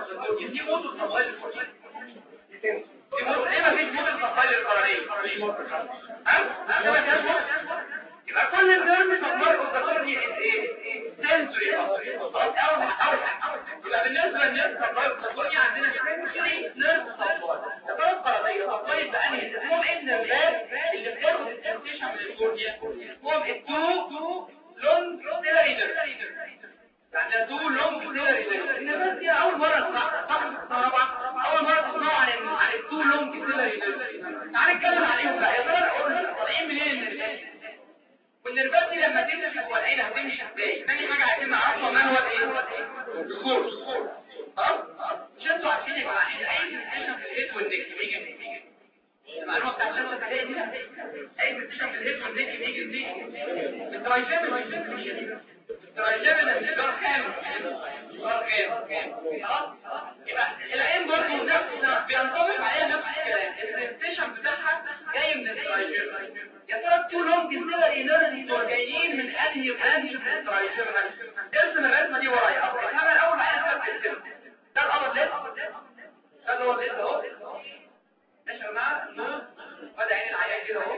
دي موتو سبلاي دي موتو ليه ما فيش موتو سبلاي للقرنيه مش موتو ها ده ما كانش يبقى كل النيرف سبلاي اوتوماتيكي ايه سنسوري خلاص اول اول يبقى بالنسبه للنيرف سبلاي اوتوماتيكي عندنا سنسوري نيرف سبلاي ده القرنيه سبلاي بأنهي اسمهم ايه النيرفات اللي بتاخد السنسيشن من الكورنيا اسمهم التو لونج سيلري نيرف يعني دول لونج سيلري النبات دي اول مره اسمعها صح طبعا اول مره تسمعوا عن عن الدو لونج سيلري تعالى نتكلم عليهم بقى يا ترى طالعين منين النرفات والنرفات دي لما تمشي جوه العين هتمشي ازاي ثاني حاجه عايزين نعرفها ما هو الايه الكورس خلاص مش انتوا عارفين يبقى العين العين في الهيد والنك بيجي المعلومه بتاعت الشمس الحاليه دي اي بتشوف في الهيد والنك بيجي دي الترايجيم الترايجيم الانتشار كام الانتشار كام خلاص يبقى العين برضه نفس بينطبق عليها نفس الكلام الريستيشن بتاعها جاي من الترايجيم يا ترى التو لونج سيلر انرجي دول جايين من انهي برانش من الترايجيم ارسم الرسمه دي ورايا انا الاول عايز ارسم ده الامر لسه ده اللي هو لسه اهو ماشي يا جماعه وادي عين العيان كده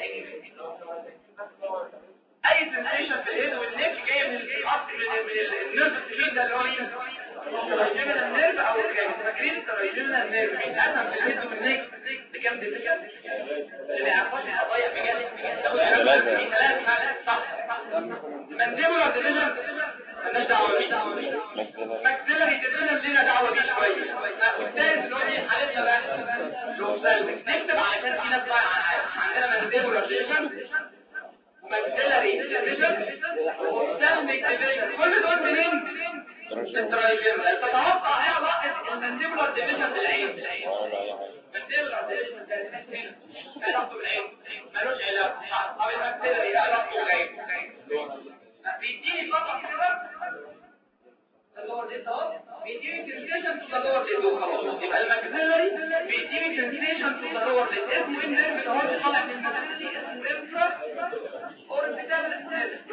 اهو اي سنسيشن في الهيد والنك جايه من الاصل من من النيرف التخين ده اللي هو مين الترايجيمنال النيرف او الكام فاكرين الترايجيمنال النيرف بيتقسم في الهيد والنك لكام ديفيجن اللي يعرفوش القضايا بجد ثلاث صح منديبولا ديفيجن مالناش دعوه بيه ماكسيلري ديفيجن لينا دعوه بيه شويه والثالث اللي هو ايه حالتنا بقى لوكسالمك نكتب علشان في ناس بقى عندنا منديبولا ديفيجن ماكسيلري ديفيجن وسالمك ديفيجن كل دول منين الترايجيمنال تتوقع ايه علاقه المنديبولار ديفيجن بالعين المنديبولار ديفيجن بالعين علاقته بالعين ملوش علاقه او الماكسيلري علاقته بالعين بيديني فقط كده اللور دي اهو بيديني سنسيشن تو ذا لور دي خلاص يبقى الماكسيلري بيديني سنسيشن تو ذا لور دي اسمه النيرف اهو اللي طالع من الماكسيلري اسمه انترا اوربيتال نيرف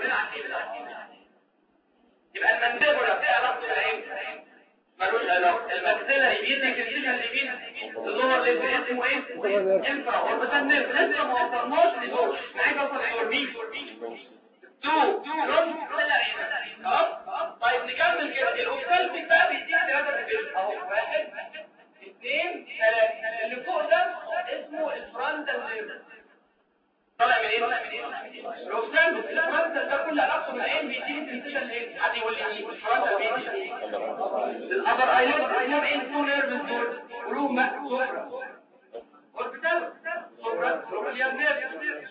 يبقى المندبولا في علاقه بالعين ملوش علاقه الماكسيلري بيدي سنسيشن لمين اللور دي اسمه ايه انترا اوربيتال نيرف لسه ما وصلناش لدول عايز اوصل لدول مين تو لون خلاص طيب نكمل كده الاوكسالتيك بقى بيديك ثلاثه ريفيرس اهو واحد اثنين ثلاثه اللي فوق ده اسمه الفرونتال نيرف طالع من ايه طالع من ايه الاوكسالتيك الفرونتال ده كل علاقته بالعين بيديني سنسيشن لايه حد يقول لي ايه الفرونتال بيدي ايه الابر ايليد ايليد ايه تو نيرفز دول قولوا مقصوره اوربيتال سوبرا سوبرا نيرف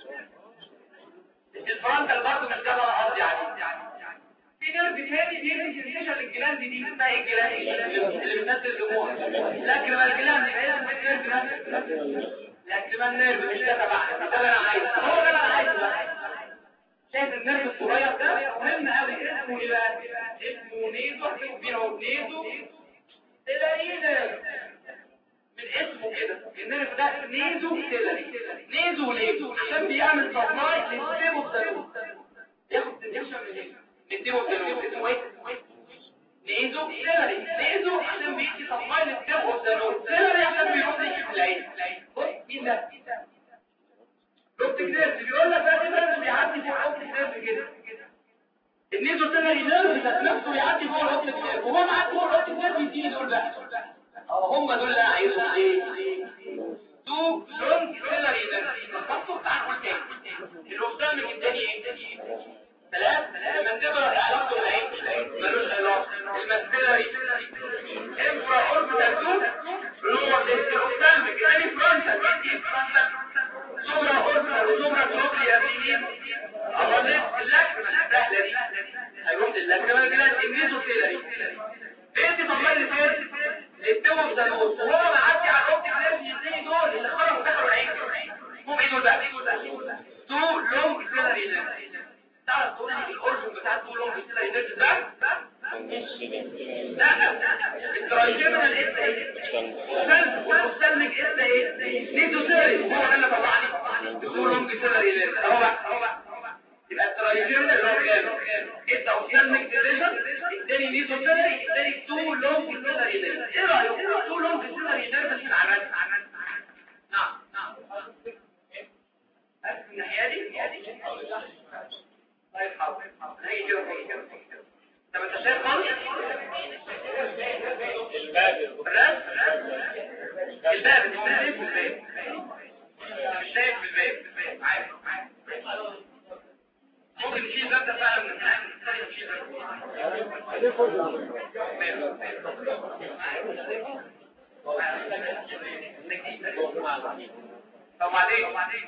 الفرونتال برضه مش ده بقى قصدي عليه في نيرف تاني بيدي سنسيشن للجلاند دي اسمها ايه الجلاند اللي بتنزل دموع لكن ما الجلاند هي النيرف لكن ما النيرف مش ده تبعنا ده اللي انا عايزه هو ده اللي انا عايزه شايف النيرف الصغير ده مهم قوي اسمه ايه بقى اسمه نيزو احنا بينه نيزو تلاقيه نيرف من اسمه كده النيرف ده نيزو سيلري نيزو ليه عشان بيعمل سبلاي للسيبو بتاعه ياخد سنسيشن من هنا نديله بتاعه اسمه ايه نيزو سيلري نيزو عشان بيدي سبلاي للسيبو بتاعه سيلري عشان بيروح يشوف العين بص مين ده لوبتك نيرف بيقول لك بقى كده بيعدي فوق لوبتك نيرف كده النيزو سيلري نيرف ذات نفسه بيعدي فوق لوبتك نيرف وهو معدي فوق لوبتك نيرف يديني دول بقى هم دول اللي انا عايزهم ايه تو لونج سيلري نيرف بصوا تعالوا تاني الاوبتالميك التاني ايه ثلاث المندبل علاقته بالعين ملوش علاقه المسبيلري انفرا اوربيتال تو لور الاوبتالميك الثاني فرونتال دي فرونتال سوبرا اوربيتال وسوبرا كلوبيا دي اظن اللاكريمال السهله دي هيروح للاكريمال جلاند انجليزو سيلري انت طلعي لي فين التوب ده وهو معدي على الاوبتيك نيرف يديني دول اللي خرجوا دخلوا العين هم ايه دول بقى تو لونج سيلري نيرف تعرف تقول لي الاورجن بتاع تو لونج سيلري نيرف ده لا الترايجيمنال اس ايه والمستلمك اس ايه نيتو سيري هو ده اللي طلعني تو لونج سيلري نيرف اهو بقى اهو بقى يبقى الترايجيمنال اللي هو كام انت اوسيلمك ديفيجن اداني ميزو سيلري اداني تو لونج سيلري نيرف ايه رايك تو لونج سيلري نيرف بس على الرسم نعم نعم بس الناحيه دي طيب حاضر هي كده طب انت شايف خالص الباب الرسم الباب الباب في الباب مش شايف في الباب عارف ممكن تشيل باب ده فعلا من الحاجة تشيل طب بعدين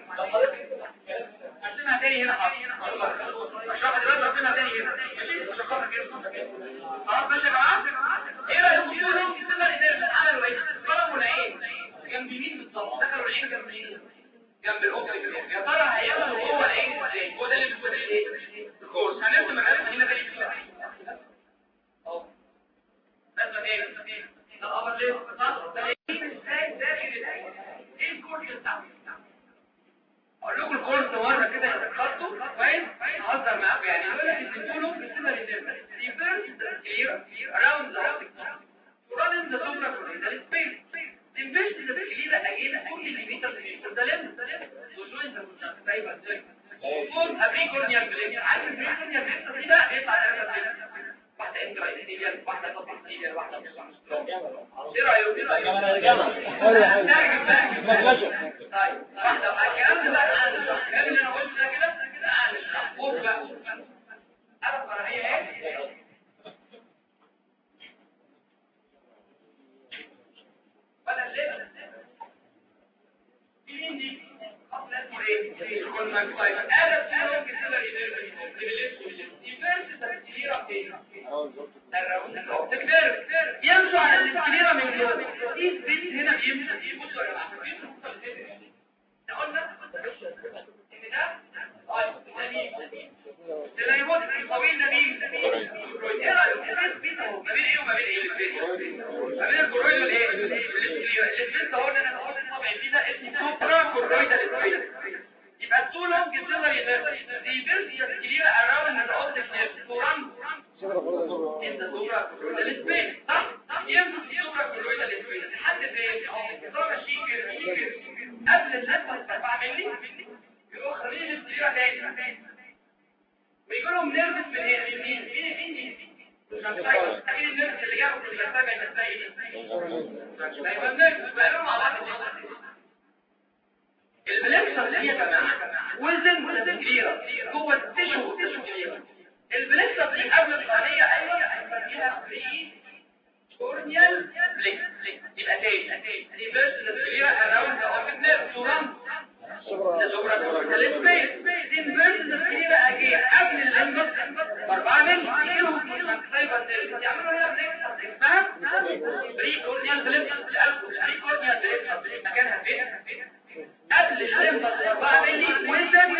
عشان تاني هنا اشرحها دلوقتي عشان تاني هنا ماشي اشرحها كده خلاص ماشي يا جماعه ايه رايكم تقولوا كده نقدر على الوجه ضربوا العين جنب مين بالظبط دخلوا العين جنب مين جنب الاوكل يا ترى هيعملوا جوه العين ازاي هو ده اللي بيقول ايه الكورس هنرسم الرسمه هنا زي كده اهو رسمه ايه ده الابر ليه صح ده ازاي داخل العين ايه الكورس بتاعه اقول لكم الكورس مره كده يتخطوا كويس هزر معاكم يعني يقول لك انتوا له بالنسبه للنيرف ريفيرس كلير اراوند ذا اوبتيك running the supracortical space invest the clear again كل اللي بيتر ده لازم ده لازم وشو انت كنت سايبه ازاي فور ابي كورنيال بليك عارف البري كورنيال بليك ده بيطلع على واحده انترايتيريال واحده توبيتيريال واحده ايه رايك ايه رايك كمان رجعنا نرجع بقى طيب واحده مع الكلام ده بقى الكلام اللي انا قلته ده كده كده انا خد بقى عارف هي ايه بدل ليه مين دي اصل اسمه ايه كل ما كويس انا بسيرو كده تكبير يمشوا على الاسكليرا من جوه ايه البيت هنا بيمشي بصوا يا جماعه احنا قلنا ان ده تلاقيوت طويل نبيل ايه رايك البيت بيت اهو ما بين ايه وما بين ايه البيت ما بين الكرويد والايه الاسكليرا البيت اهو انا اهو طبعا دي ده اسمه سوبرا كرويد الاسكليرا يبقى التو لونج سيلر دي بيرد يسكليرا اراوند ذا اوبتيك نيرف توران انت سوبرا كرويد الاسكليرا صح يمشي سوبرا كرويد الاسكليرا لحد فين اهو طبعا شيكر شيكر قبل النفس 4 مللي يبقوا خارجين الاسكليرا تاني ويجوا لهم نيرفس من هنا من مين مين مين دي اكيد النيرفس اللي جابوا في الجسامه يبقى ازاي يبقى النيرفس بقى لهم على بعض البلكسر دي يا جماعه وزن وزن كبيره جوه التشو تشو كبيره البلكسر دي قبل الخليه ايوه هنسميها فري كورنيال بليك يبقى تاني ريفيرس الكبيره اراوند ذا اوبتيك نيرف تو ران الزبرة السبيس انفيرس الكبيره اجي قبل اللمبس باربعه من كيلو سايبر سيل يعملوا هنا بلكسر اسمها بري كورنيال بلكسر بري كورنيال بلكسر مكانها فين قبل اللمبة الأربعة ملي وزن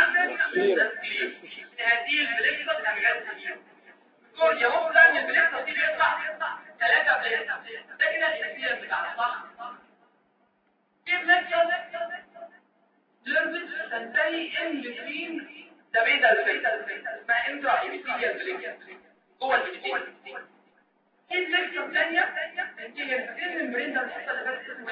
هذه البليكسة كان كوريا هو لأن البليكسة دي بيطلع ثلاثة بليكسة ده كده الأسئلة بتاعنا صح؟ في بليكسة لربس تنتهي إن بتوين ده بيدا الفيتا اسمها انترا إبتيليا بليكسة جوه الإبتيليا في بليكسة ثانية تنتهي إن المرين ده الحتة اللي فاتت اسمه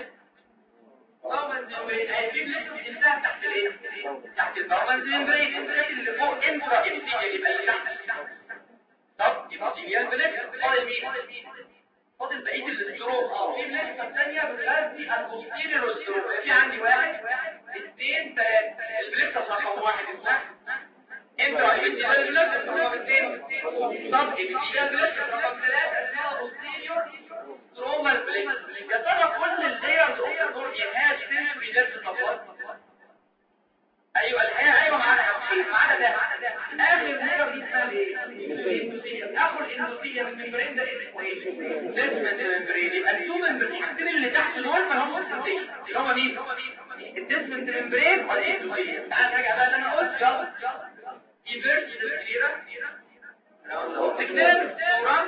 انتهى تحت الايه تحت البرمنز ممبرين اللي فوق انترا ابتيجي يبقى اللي تحت طب يبقى تيجي البلك فاضل مين فاضل بقيه الاستروب اه في بلك ثانيه بتغذي البوستيريور استروب في عندي واحد اثنين ثلاثه البلك رقم واحد اسمها انترا ابتيجي البلك رقم اثنين طب ابتيجي البلك رقم ثلاثه اسمها بوستيريور سترومال بليك يا ترى كل اللايرز دول جهاز فين بيدرس الطبقات ايوه الحقيقه ايوه معانا معانا ده اخر لاير دي اسمها ايه ناخد الاندوثيليا من الممبرين ده اسمه ايه ديسمنت ممبرين يبقى التو ممبرين اللي تحت دول ما هم اللي هم مين الديسمنت ممبرين والاندوثيليا تعال نرجع بقى اللي انا قلت يلا يفيرس الكليرا تكتب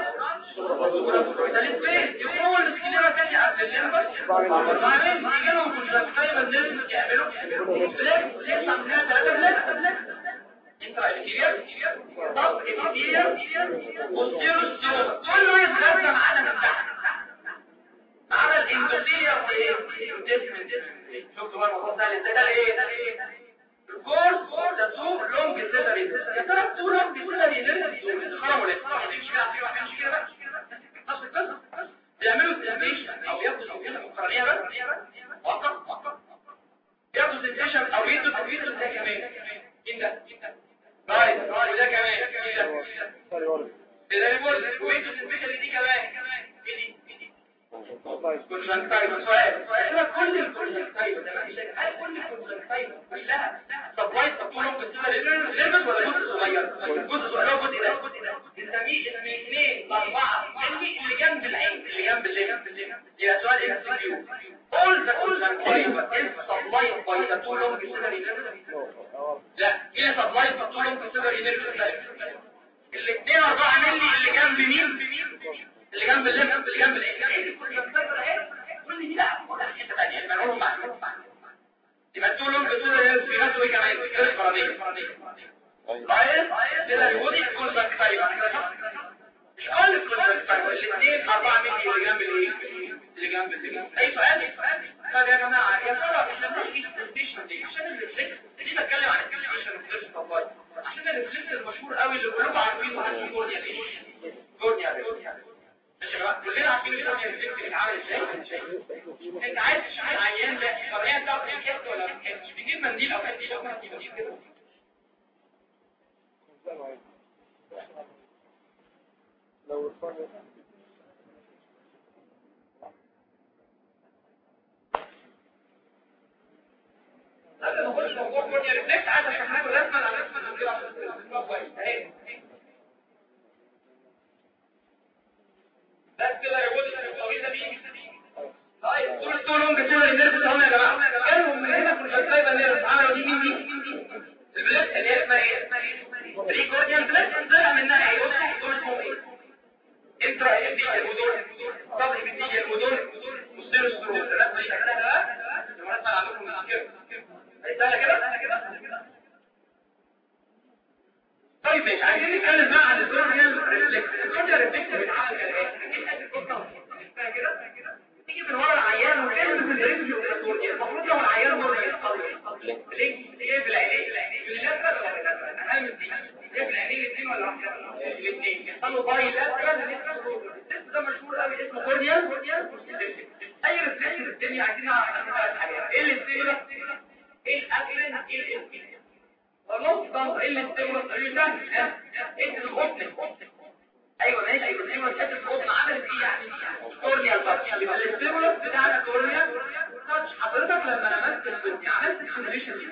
ده السبيس يقول السكيلة تانية قبل الليمبر وبعدين يجي لهم كونجكتيفال نيرفز يعملوا بليك يطلع منها ثلاثة بليك انترا ابيثيليال طب ابيثيليال والسيروستيوم كله يتغذى معانا من تحت على الاندوثيليال شفتوا بقى الموضوع ده ازاي ده ايه الكورس ده تو لونج سيلري يا ترى تو لونج سيلري نرجع خرموا ليه مش كده في واحد مش كده بقى نفس القصه بيعملوا سيميشن او ياخدوا سيميشن مقارنيه بس وقف وقف ياخدوا سيميشن او يدوا سيميشن ده كمان ايه ده رايت وده كمان ايه ده ده ريبورت ويدوا سيميشن دي كمان ايه دي كونجنكتايفا سؤال كل الكونجنكتايفا ده مش هل كل الكونجنكتايفا كلها سبلايز تكون بالنسبه للليمت ولا جزء صغير جزء صغير جزء ده بنسميه اسم اثنين اربعه اللي جنب العين اللي جنب الليمت يبقى سؤال ام سي كيو all the conjunctiva is supplied by the two long ciliary nerves لا هي supplied by two long ciliary nerves الاثنين اربعه ملي اللي جنب مين اللي جنب الليمت اللي جنب العين كل دي لا حته ثانيه المنعوم معلوم يبقى تقول لهم بتقول في ناس وهي كمان غير فرضيه طيب كده يقول كل بكتيريا مش كل بكتيريا الاثنين 4 مللي اللي جنب الايه اللي جنب اللي اي سؤال طب يا جماعه يا ترى مش لما نيجي البوزيشن دي عشان الريفلكس دي بتكلم عن البوزيشن الريفلكس طبعا عشان الريفلكس المشهور قوي اللي كلكم عارفينه عن الجورنيا دي جورنيا ماشي يا جماعه كلنا عارفين الجورنيا الريفلكس بيتعمل ازاي انت عايز تشوف العيان ده طب هي بتاعت الكيس ولا ما كانش بيجيب منديل او منديل او منديل كده لو قبل ما نخش موضوع كورنيا ريفلكس عايز اشرح لكم رسمه على رسمه اهي بس كده يا ولد الطويل ده مين طيب دول دول هم كانوا النيرف هم يا جماعه كانوا من هنا في الجلسه النيرف عملوا دي مين دي البلاد اللي هي اسمها ايه ريكورديان بلاد طلع منها ايه دول اسمهم ايه انترا ايدي المدور طب ايدي المدور مصير ستروك الرسمه شكلها بقى الرسمه اللي عندكم من كده سهله كده طيب ماشي عايزين نتكلم بقى عن الكورنيال ريفلكس الكورنيال ريفلكس بيتعمل كده تيجي من ورا العيان وتلمس الرجل والكورنيال المفروض لو العيان مر يتقلب ليه ليه في العينين العينين الازرق ولا الازرق اهم دي ليه في العينين الاثنين ولا واحده الاثنين يحصلوا باي الازرق ده مشهور قوي اسمه كورنيال اي ريفلكس في الدنيا عايزين نعرف ثلاث حاجات ايه الاستيمولاس ايه الاكرين ايه الاسكين خلاص طب ايه الاستيمولاس ايه ده انت القطن ايوه ماشي ايوه الاستيمولاس حته القطن عملت ايه يعني كورنيال تاتش يبقى الاستيمولاس بتاعنا كورنيال تاتش حضرتك لما لمست البنت عملت سيميليشن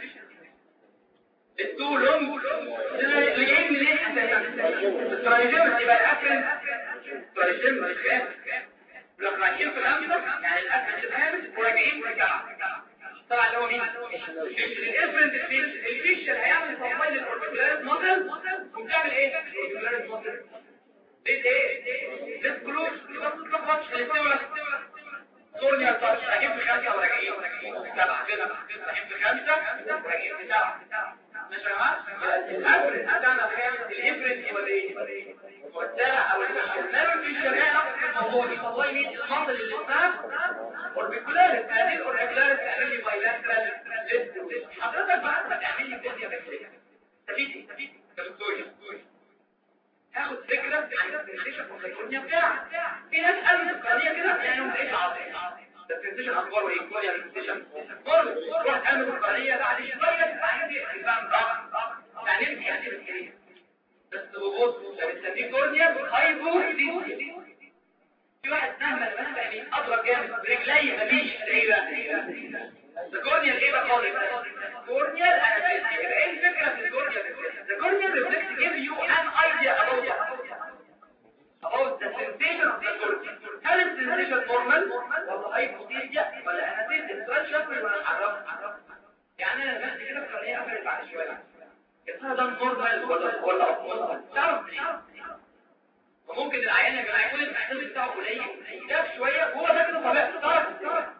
التو لونج اللي جاي منين اساسا الترايجيم يبقى الاكرين الترايجيم مش خامس لو رايحين في الخامسه يعني الاكرين الخامس وراجعين رجعه طبعا اللي هو مين الافرنت الفيش الفيش اللي هيعمل تفايل الاوربيكولاريس موديل وبتعمل ايه الاوربيكولاريس موديل ليه ايه ليه جلوس ما تتلخبطش الاستيولا كورنيا تاتش راجعين في خمسه وراجعين سبعه كده راجعين في خمسه وراجعين في سبعه ماشي يا جماعه الافرنت بتاعنا الخامس الافرنت هو ايه والسابع او الفيش ما الفيش هي نفس الموضوع بيطلعي مين المنطقه اللي اسمها اوربيكولاريس هذه الاوربيكولاريس تعمل لي بايلاترال حضرتك بقى انت تعمل لي فيزياء بكتيريا تفيدي تفيدي دكتوريا هاخد فكره عن السنسيشن والسيكونيا بتاعك في ناس قالوا القضيه كده يعني هم ايه عظيم ده السنسيشن اخباره ايه كوريا السنسيشن برضه واحد قال القضيه بعد شويه تتعين دي الفهم ضغط يعني انت يعني بكتيريا بس ببص بنسميه كورنيا هايبو في واحد مهما لما يعني اضرب جامد برجلي مفيش ايه بقى الكورنيا ايه بقى خالص كورنيا انا ايه الفكره في الكورنيا the corneal reflex give you an idea about about the sensation of the cornea هل السنسيشن نورمال ولا هايبوثيريا ولا انستيزيا السؤال شكله ولا عرفت يعني انا بس كده القرنيه قفلت بعد شويه يا ترى ده نورمال ولا ولا تعرف وممكن العيان يا جماعه يكون الاحساس بتاعه قليل جاب شويه وهو ده كده طبيعته تعرف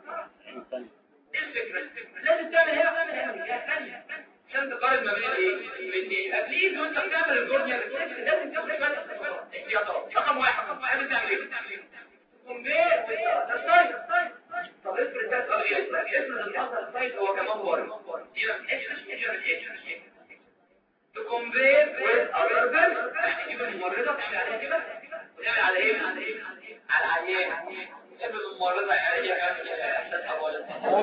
ايه الفكره لازم تعمل هنا تعمل هنا ثانيه عشان تقارن ما بين ايه بين اللي قبليه دي اسم الحصل سايت هو كمان بورد يبقى اتش اتش اتش تكمبير with other verbs يعني تجيب الممرضة تحكي عليها كده وتعمل على ايه على ايه على العيان تجيب الممرضة يعني هي احساسها ولا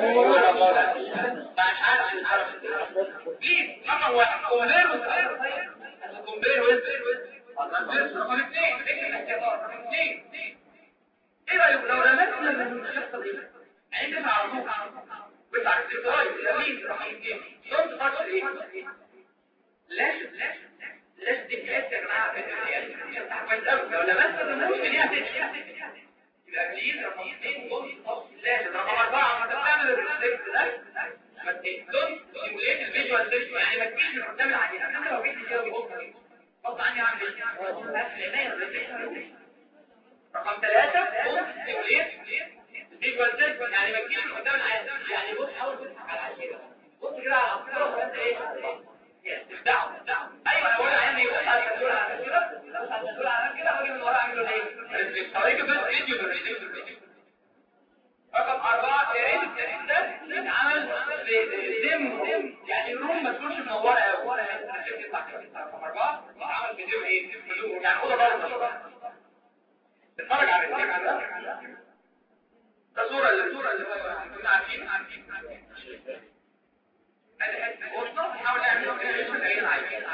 مش عارف مش عارف ليه رقم واحد كومبير with كومبير with رقم اثنين رقم اثنين ايه رأيك لو رمتنا من الشخص دي عندنا على طول بس على السيطرة الأمين رقم اثنين don't touch ايه لاش لاش لاش دي بحيث يا جماعه يعني كويس قوي لو لمست النموذج دي هتمشي يبقى بليز رقم 2 دون لاش رقم 4 ما تعمل الريفلكس ده ما دون سيموليت الفيجوال سيستم يعني ما تجيش من قدام العينه انا لو جيت كده ببص بص عني اعمل ايه رقم 3 دون سيموليت الفيجوال سيستم يعني ما تجيش من قدام العينه يعني بص حاول تضحك على العينه بص كده على الصوره وانت ايه دعوا دعوا ايوه انا بقول عيني يبقى على كده على كده على على كده واجي من ورا اعمل له ايه طريقه بس فيديو بالفيديو رقم أربعة يا ريت يا ريت ده يتعمل بدم يعني الروم ما تكونش منورة قوي رقم أربعة يتعمل بدم ايه يعني أوضة ضلمة اتفرج على اتفرج على ده صورة اللي صورة اللي كنا عارفين عارفين نحاول نعمل كده غير عايزين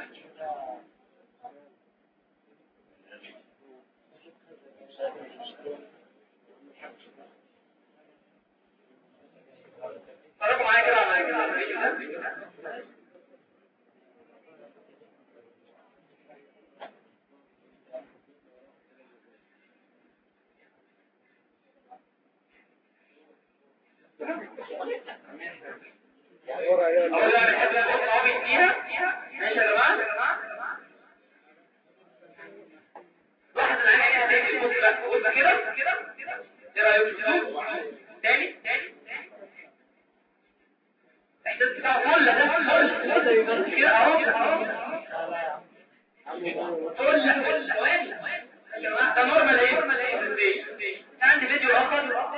فرقوا معايا كده على كده أولا بحب الأخت عبي فيها ماشي يا جماعة واحد من العينين هتيجي تبص بقى تبص كده ايه رأيك تشوف تاني تاني احساس بتاعه فل ده فل كده اهو اهو فل فل وين يا جماعة ده نورمال ايه عندي فيديو اخر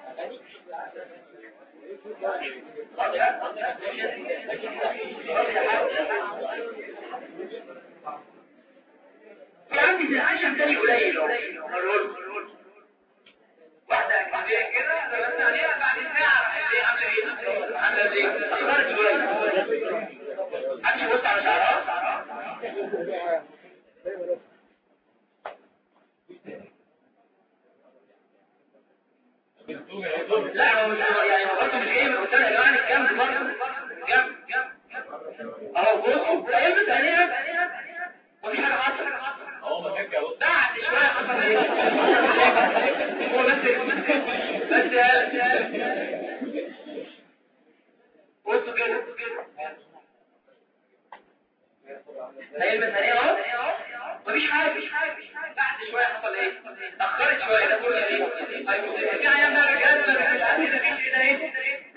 في عندي في العشم تاني قليل واحدة كبيرة كده لبسنا عليها بعد ساعة ايه عاملة ايه عاملة ايه اخبارت قليل عندي بص على شعرها لا هو مش يعني برضه مش جاي من قدام يا جماعه الجنب برضه جنب جنب اهو بصوا هيلبس عينيها مفيش حاجه حصلت اهو ما ترجع بص بعد شويه حصل ايه هو بس بس بصوا كده هيلبس عينيها اهو مفيش حاجه مفيش حاجه بعد شويه حصل ايه اتاخرت شويه ده كله ايه هيبقى في عيال بقى رجاله مش عارف ده مفيش ده ايه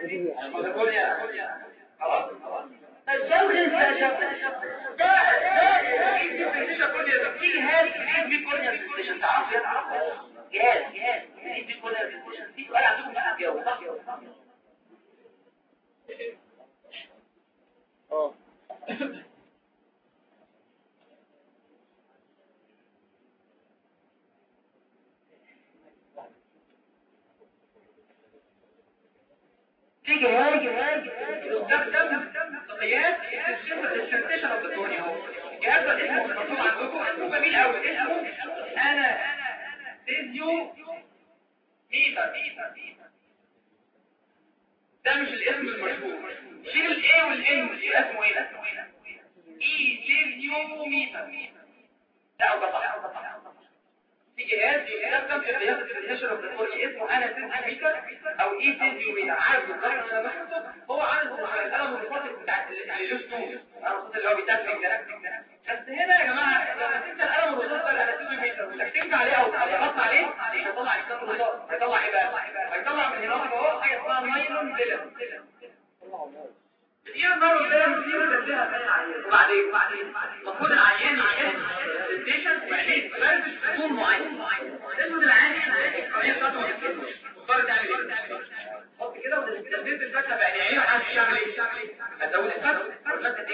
خلاص الجو انت ده ده في هذه في كورنيا ستيشن تعرف جهاز جهاز في كورنيا ستيشن في سؤال عندكم بقى جاوب صح اه في جهاز يستخدم قياس السنسيشن اوف الدنيا اهو الجهاز ده اسمه مكتوب عندكم اسمه جميل قوي اسمه انا فيزيو ميتا ده مش الاسم المشهور شيل الاي والان يبقى اسمه ايه اي فيزيو ميتا ده او ده صح في جهاز يستخدم في قياس السنسيشن اوف الدنيا اسمه انا سنسيميتر او اي فيزيوميتر عارف بالظبط انا بحطه هو عارف القلم الرصاصي بتاع اللي له سنون الرصاص اللي هو بيتفك ده بس هنا يا جماعه لما تنسى القلم الرصاص ده الاناتوميتر وتكتبت عليه او ضغطت عليه هيطلع الكتاب الرصاص هيطلع ايه بقى هيطلع من هنا اهو حاجه اسمها نايلون فيلم دي النار اللي بتصير تديها وبعدين وبعدين المفروض العيان يحس الستيشن وعينيه تفرفش في طول معين لازم العيان القضيه بتاعته ما تتكلمش تضطر تعمل ايه حط كده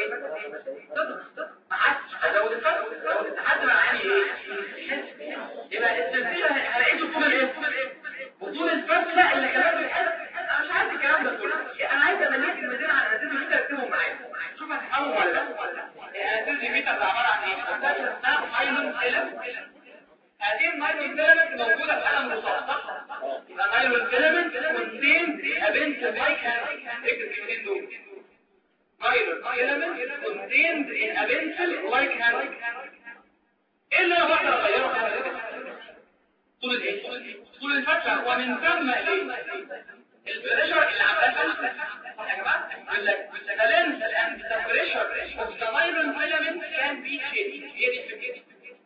ايه ما حدش هزود الفرق لحد ما العين ايه يبقى التسجيل هلاقيته طول الايه وطول الفرق لا اللي كمان بيحس انا مش عايز الكلام ده كله انا عايز ابنيك المدينه على الاساس اللي انت تكتبهم معايا شوف هتفهموا ولا لا الاساس دي ميتا عباره عن ايه اساسها مايلون فيلم هذه المايلون فيلمنت موجوده في قلم رصاص صح يبقى مايلون فيلمنت كونتين ابنت مايك اكتب الاثنين دول مايلون فيلمنت كونتين ابنت لايك هاند ايه اللي انا بقدر اغيره طول الايه طول الفتره ومن ثم ايه البريشر اللي عمال يا جماعه يقول لك the length and the pressure of the nylon filament can be changed هي دي الفكره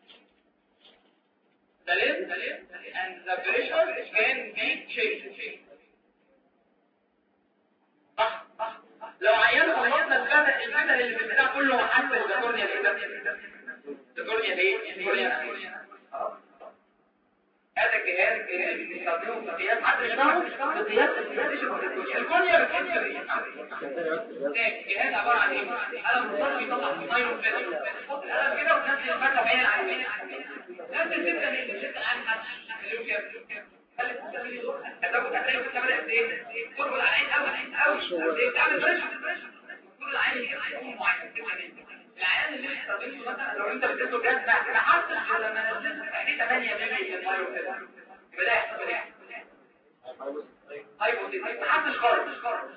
the length and the pressure can be changed صح صح لو عيان خلصنا الفتح الفتح اللي في البتاع كله حتى الكورنيا ايه الكورنيا ايه الكورنيا هذا الجهاز بنستخدمه في قياس حد يشرحه في قياس الكورنيا بتحس بايه جهاز عباره عن ايه قلم رصاص بيطلع مايلون فيلم تحط القلم كده وتنزل الفتح بعين عليه نفس الفكره اللي بتشد عن حد اللي هو كده خلي الستة ملي دول هتاخد هتلاقي الستة بدأت ايه تربط على العين قوي قوي تعمل بريشر كل العين هي معين العيان اللي بيستخدمه مثلا لو انت بتديله جاز ده كده حتى لما نزلت تحديد 8 مللي من الميه وكده يبقى ده يحصل ايه هايبوتيزم ما حدش خالص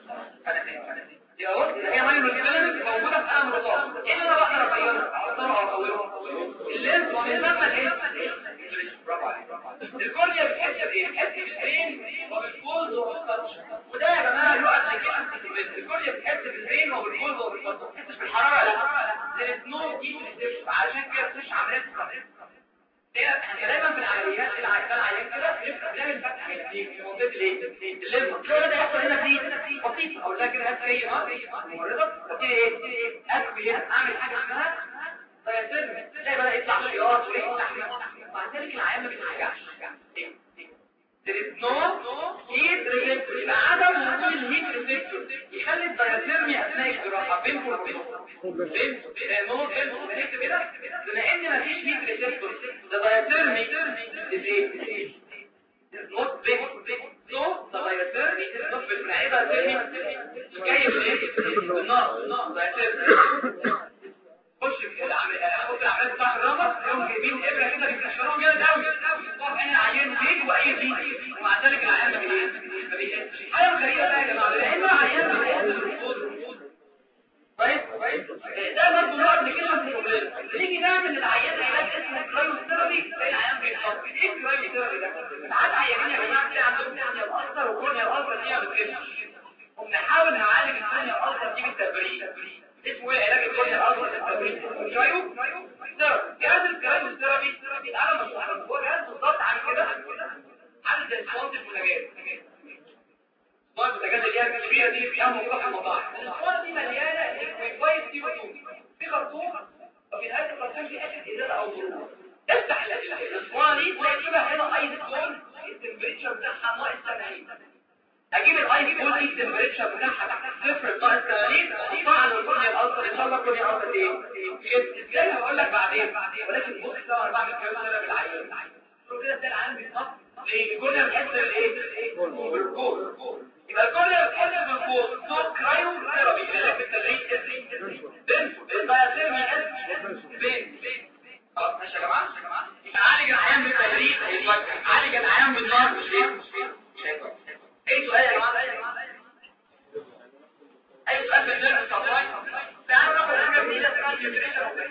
يبقى بص هي مايلو الكلام موجوده في قلم رصاص ايه اللي انا بقدر اغيره اقدر اطوره اللينس ومن لما ايه برافو عليك الكورنيا بتحس بايه بتحس بالبين وبالفولز وبالتاتش وده يا جماعه له ابلكيشن الكورنيا بتحس بالبين وبالفولز وبالتاتش ما بتحسش بالحراره لا there is no deep عشان كده مش عمليه دايما في العمليات اللي عايزين عيان كده بنبقى بنعمل فتح في منطقه الايه الليمف شو ده يحصل هنا في بسيط او ده كده هتلاقي مريضه تبتدي ايه اكفي هنا اعمل حاجه اسمها فيتم تلاقي بدا يطلع شياط ويطلع مع ذلك العيان ما بيتحجعش There is no heat receptor يبقى عدم وجود الهيت ريسبتور يخلي الدايثيرمي اثناء الجراحه بينكم وبين بين نور بين كده بما ان مفيش هيت ريسبتور ده دايثيرمي ازاي نوت بين نو ده دايثيرمي نوت بالمعده دايثيرمي جاي من النار دايثيرمي خش في العمليات خش العمليات بتاع الرمض يوم جايبين ابره كده بيكشروها جامد قوي طب احنا عيان فين واي فين ومع ذلك العيان ما بيحسش حاجه غريبه بقى يا جماعه لان العيان ما بيحسش طيب ده برضه نوع ابلكيشن بروبلم نيجي نعمل للعيان علاج اسمه كرايوثيرابي تلاقي العيان بيتخطط ايه الكرايوثيرابي ده ساعات عيانين يا جماعه تلاقي عندهم كورنيا الالسر وكورنيا الالسر دي ما بتخفش وبنحاول نعالج الكورنيا الالسر دي بالتبريد اسمه ايه علاج الكورنيا الالسر بالتبريد كرايو ثيرابي جهاز الكرايوثيرابي انا مش عارف هو جهاز بالظبط عامل كده عامل زي اسطوانه البوتاجاز اسطوانه البوتاجاز اللي هي الكبيره دي فيها مفتاح المطاعم الاسطوانه دي مليانه كويس دي خرطوم في خرطوم وفي نهايه الخرطوم في حته ازازه او ظروف افتح الاسطوانه دي تلاقي كده هنا ايس كول التمبريتشر بتاعها ناقص 80 اجيب الايس كول دي التمبريتشر بتاعها تحت صفر ناقص 80 طبعا الكورنيا الالسر ان شاء الله الكورنيا الالسر ايه ازاي هقول لك بعدين ولكن بص ده انا بعمل كلام كده بالعين كده ده العين بيتنط ليه الكورنيا بتحس بالايه بالكول يبقى الكورنيا بتحس بالكول تو كرايو ثيرابي علاج بالتدريج بين بقى سيرمي بين خلاص ماشي يا جماعه يبقى عالج العيان بالتدريج عالج العيان بالنار مش ايه اي سؤال يا جماعه اي سؤال في النيرف سبلاي تعالوا ناخد حاجه جديده اسمها النيوتريشن اوف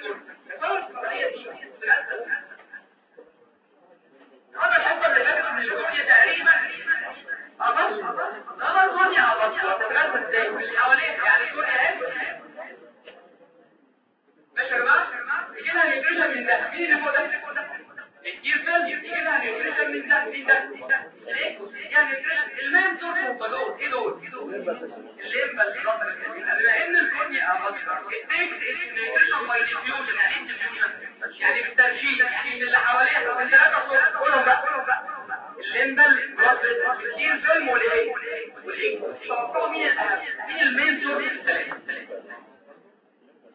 هذا الحصه اللي فاتت من الكورنيا تقريبا خلاص خلاص الكورنيا خلاص هتتغذى ازاي مش حواليها يعني الكورنيا اهي ماشي يا جماعه يجي لها نيوتريشن من ده مين اللي فوق ده الجير فيلم يجي لها نيوتريشن من ده مين ده ليه يعني المان دول هم دول ايه دول الليمبا اللي خطر بما ان الكورنيا اخطر التيكس النيوتريشن باي ديفيوجن يعني ايه ديفيوجن يعني بالترشيد يعني اللي حواليها طب انت لا قولهم بقى الليمبا الجير فيلم والايه والايه طب مين الاهم مين المين دول الثلاثه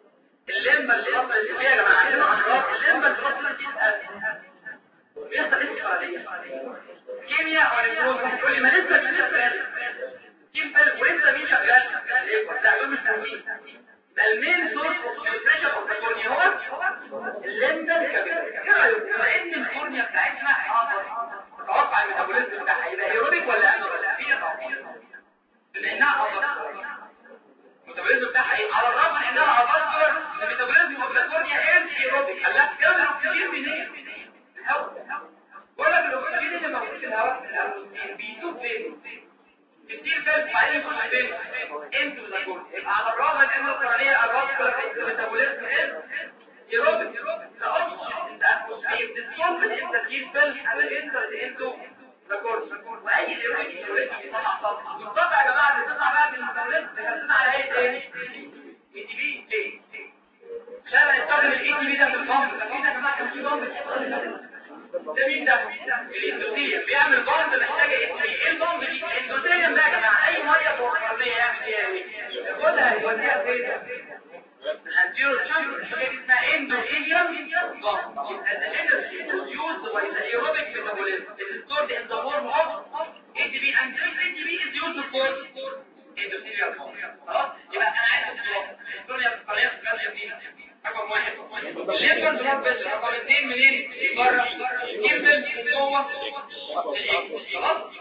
الليمبا اللي وصلت اللي فيها يا جماعه عندنا اخراج الليمبا اللي وصلت دي بيحصل ايه فعاليه كيمياء ولا نيوروز هتقول لي ما لسه في لسه كيم فيل ولسه مين شغال تعلم مش مهمين المين سورس اوف نيوتريشن اوف ذا كورنيا هو الليمبا الكبيره ايه رايك بما ان الكورنيا بتاعتنا حاضر توقع الميتابوليزم بتاعها يبقى ايروبيك ولا انابيك بما انها حاضر الميتابوليزم بتاعها ايه على الرغم من انها افاسكولار الميتابوليزم اوف ذا كورنيا انتي ايروبيك خلاها تكمل كتير منين الهواء ولا الاكسجين اللي موجود في الهواء بيدوب فين كتير فين بعدين يخش فين انتو ذا كورنيا يبقى على الرغم من ان القرنيه افاسكولار الميتابوليزم ايه ايروبيك ذا اوكسجين ان ذا اتموسفير بتتكون انت تجيب فين على الانتر انتو ذا كورنيا واي ايروبيك ايروبيك بيطلع طاقه والطاقه يا جماعه اللي بتطلع بقى من الميتابوليزم بتحسنا على ايه تاني اي تي بي ليه عشان هنستخدم الاي تي بي ده في البامب لكن يا جماعه كان في بامب ده مين ده الاندوثيليوم بيعمل بامب محتاجه ايه ايه البامب دي الاندوثيليوم ده يا جماعه اي ميه فوق الارضيه يعمل فيها ايه ياخدها يوديها فين الانتيرو تشامبر الحاجه دي اسمها اندوثيليوم بامب يبقى the energy produced by the aerobic metabolism is stored in the form of ATP and this ATP is used for endothelial bump خلاص يبقى انا عايز اطلع الدنيا بطريقه ثانيه دي رقم واحد الليبر دروب بس رقم اثنين منين بره جيب جوه خلاص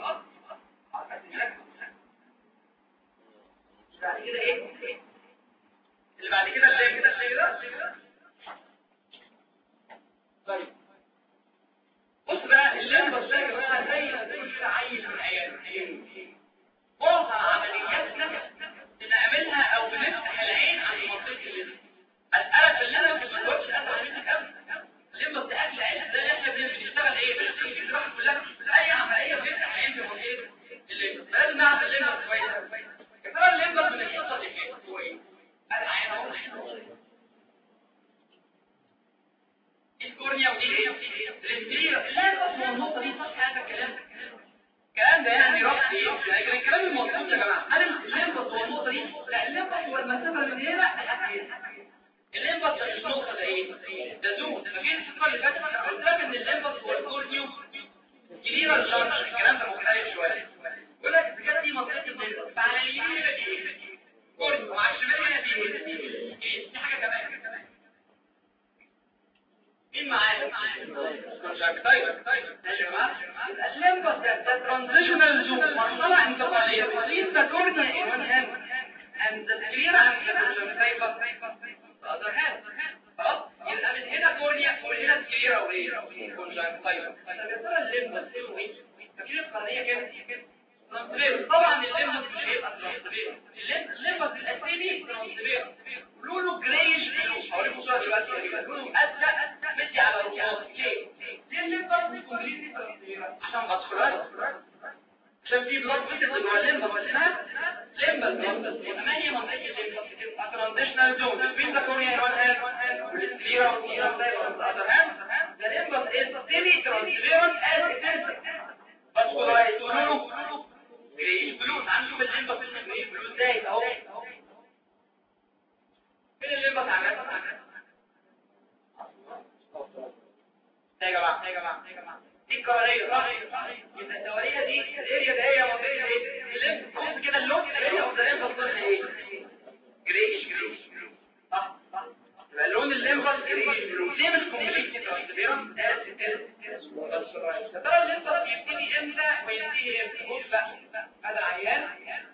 بعد كده ايه اللي بعد كده اللي كده اللي كده طيب بص بقى الليمبر ده يا جماعه زي زي عيل من عيال معظم عملياتنا بنعملها او بنفتح العين عن منطقه الليمبر القلب اللي انا ما بتقولش انا عملت كام لما بتاكل عين ده احنا بنشتغل ايه بنشتغل كلها اي عمليه بنفتح عين في منطقه الليمبر لازم نعرف الليمبر كويس كفايه الليمبر من الحصه اللي فاتت هو ايه انا عين اهو الكورنيا ودي ايه الانتيريور لا بس النقطه دي صح هذا الكلام الكلام ده يعني ربط ايه لكن الكلام المظبوط يا جماعه انا مش الليمبس هو النقطه دي لا الليمبس هو المسافه من هنا لحد الليمبس النقطه ده ايه ده زون فاكرين الصفحه اللي فاتت قلت لك ان الليمبس هو الكورنيو كبيره اللارج الكلام ده مختلف شويه يقول لك اذا كانت دي منطقه الليمبس فعلى اليمين هنا دي كورنيو وعلى الشمال هنا دي ايه دي حاجه كمان مين معايا الليمبس ده ترانزيشنال زون مرحله انتقاليه between the cornea in one hand and the clear and the conjunctiva the other hand خلاص يبقى من هنا كورنيا ومن هنا الكليرا وايه conjunctiva طب يا ترى الليمبس اسمه ايه فاكرين القضيه كانت ترانسفير طبعا الليمبس مش هيبقى ترانسفير الليمبس الاسيدي ترانسفير لونه جريش بلو هوريكم صوره دلوقتي لونه ازرق مدي على الرصاص ليه؟ ليه الليمبس كومبليتلي ترانسفير عشان غطفرات عشان في بلاد فيتس جوه الليمبس اسمها ليمبس يبقى ما هي منطقه الليمبس بتبقى ترانزيشنال زون بين ذا كورنيا وان هاند والسكليرا والسكليرا اذر هاند ذا ليمبس از ستيلي ترانسفيرنت از اتنسك فاسكولايز لونه جريش بلو هنشوف الليمبس اسمه جريش بلو ازاي اهو فين الليمبس عمال يا جماعه يا جماعه يا جماعه دي الكواريه صح يبقى الدوريه دي الاريا ده هي منطقه ايه الليمب بص كده اللون الاريا اوف ذا ليمب صار ايه جريش جريش صح صح يبقى لون الليمبس جريش بلو ليه مش كومبليت ترانسبيرنت از ترى الليمبس يبتدي امتى وينتهي امتى بص بقى هذا عيان